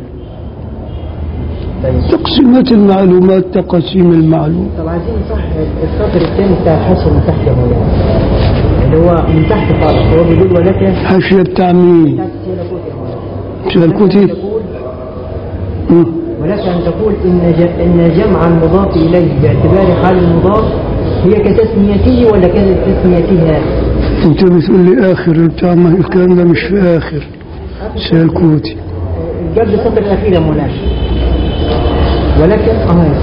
تقسيمات المعلومات تقاسيم المعلوم طب عايزين نصح السطر الثاني بتاع الحاشية من تحت يا مولانا اللي هو من تحت خالص هو بيقول ولك حاشية بتاع مين بتاعت السيلكوت يا مولانا سيلكوتي ولك أن تقول- مم. ولك أن تقول إن ج- إن جمع المضاف إليه باعتبار حال المضاف هي كتسميته ولا كتسميتها؟ انت بتقول لي اخر بتاع ما الكلام ده مش في اخر سيلكوتي قبل السطر الأخير يا مولانا ولكن اه يا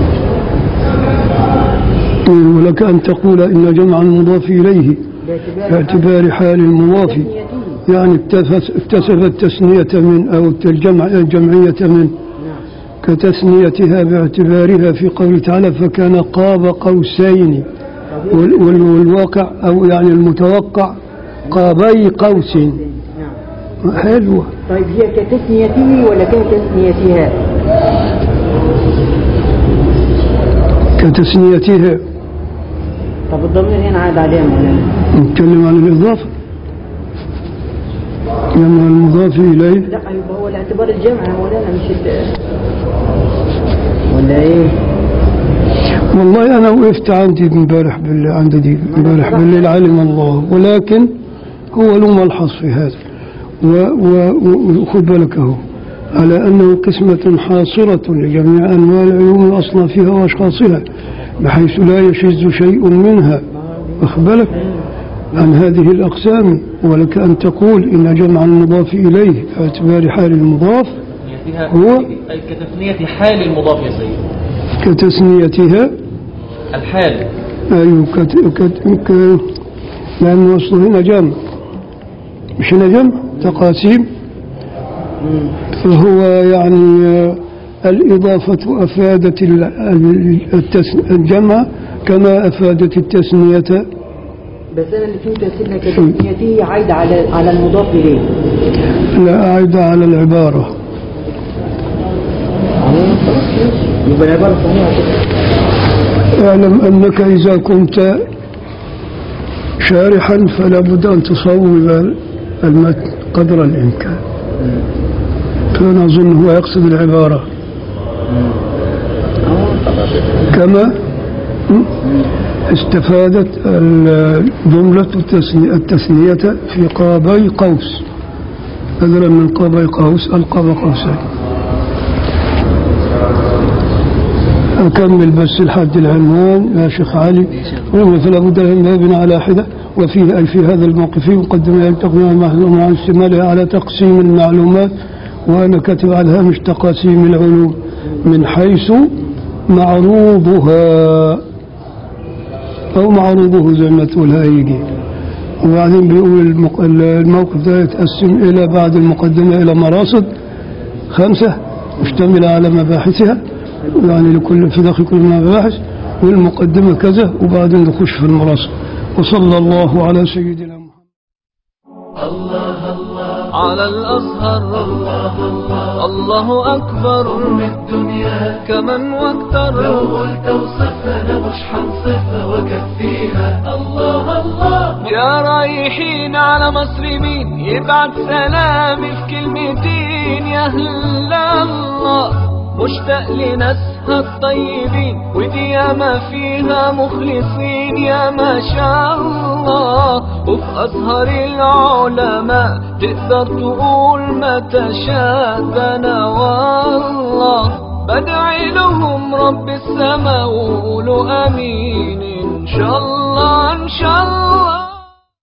سيدي ولك أن تقول إن جمع المضاف إليه باعتبار حال المضاف تسميته يعني اكتفت- اكتسب التثنية من أو الجمع الجمعية من نعم كتثنيتها باعتبارها في قوله تعالى فكان قاب قوسين وال- وال- والواقع أو يعني المتوقع قابي قوس نعم حلوة طيب هي كتسميته ولا كتسميتها؟ كتثنيتها طب الضمير هنا عاد عليه يا مولانا نتكلم عن الإضافة جمع المضاف إليه لا يبقى هو الاعتبار الجمع يا مولانا مش ال ولا ايه؟ والله أنا وقفت عندي امبارح بالليل عند دي امبارح بالليل علم الله ولكن هو له ملحظ في هذا و- و- وخد بالك أهو على أنه قسمة حاصرة لجميع أنواع العلوم وأصنافها وأشخاصها بحيث لا يشذ شيء منها واخد بالك عن هذه الأقسام ولك أن تقول إن جمع المضاف إليه باعتبار حال المضاف فيها هو؟ أي كتثنية حال المضاف يا سيد كتثنيتها الحال أيوة كت... كت... ك... لأن أصله هنا جمع مش هنا جمع تقاسيم فهو يعني آه، الإضافة أفادت ال- ال- التس... الجمع كما أفادت التثنية بس انا اللي فهمت يا سيدنا كتسميته عايده على على المضاف اليه لا أعد على العبارة يبقى العباره صحيحه كده اعلم أنك إذا كنت شارحا فلا بد أن تصوب المتن قدر الإمكان فأنا أظن هو يقصد العبارة كما استفادت الجملة التثنية- التثنية في قابي قوس بدلا من قابي قوس القاب قوسين أكمل بس لحد العنوان يا شيخ علي فلا بد من باب على حدة وفيه أي في هذا الموقف مقدمة يلتقي المحلوم عن اشتمالها على تقسيم المعلومات وأنا كاتب على الهامش تقاسيم العلوم من حيث معروضها أو معروضه زي ما تقول هيجي وبعدين بيقول المق- الموقف ده يتقسم إلى بعد المقدمة إلى مراصد خمسة مشتملة على مباحثها يعني لكل في داخل كل مباحث والمقدمة كذا وبعدين نخش في المراصد وصلى الله على سيدنا محمد على الأزهر الله أكبر الدنيا كمن واكتر لو قلت وصفها انا مش هنصفها واكفيها الله الله يا رايحين على مصر مين يبعت سلامي في كلمتين يا أهل الله مشتاق لناسها الطيبين ودي ياما فيها مخلصين يا ما شاء الله وفي أزهر العلماء تقدر تقول ما تشاء ده أنا والله بدعي لهم رب السماء وقولوا امين ان شاء الله ان شاء الله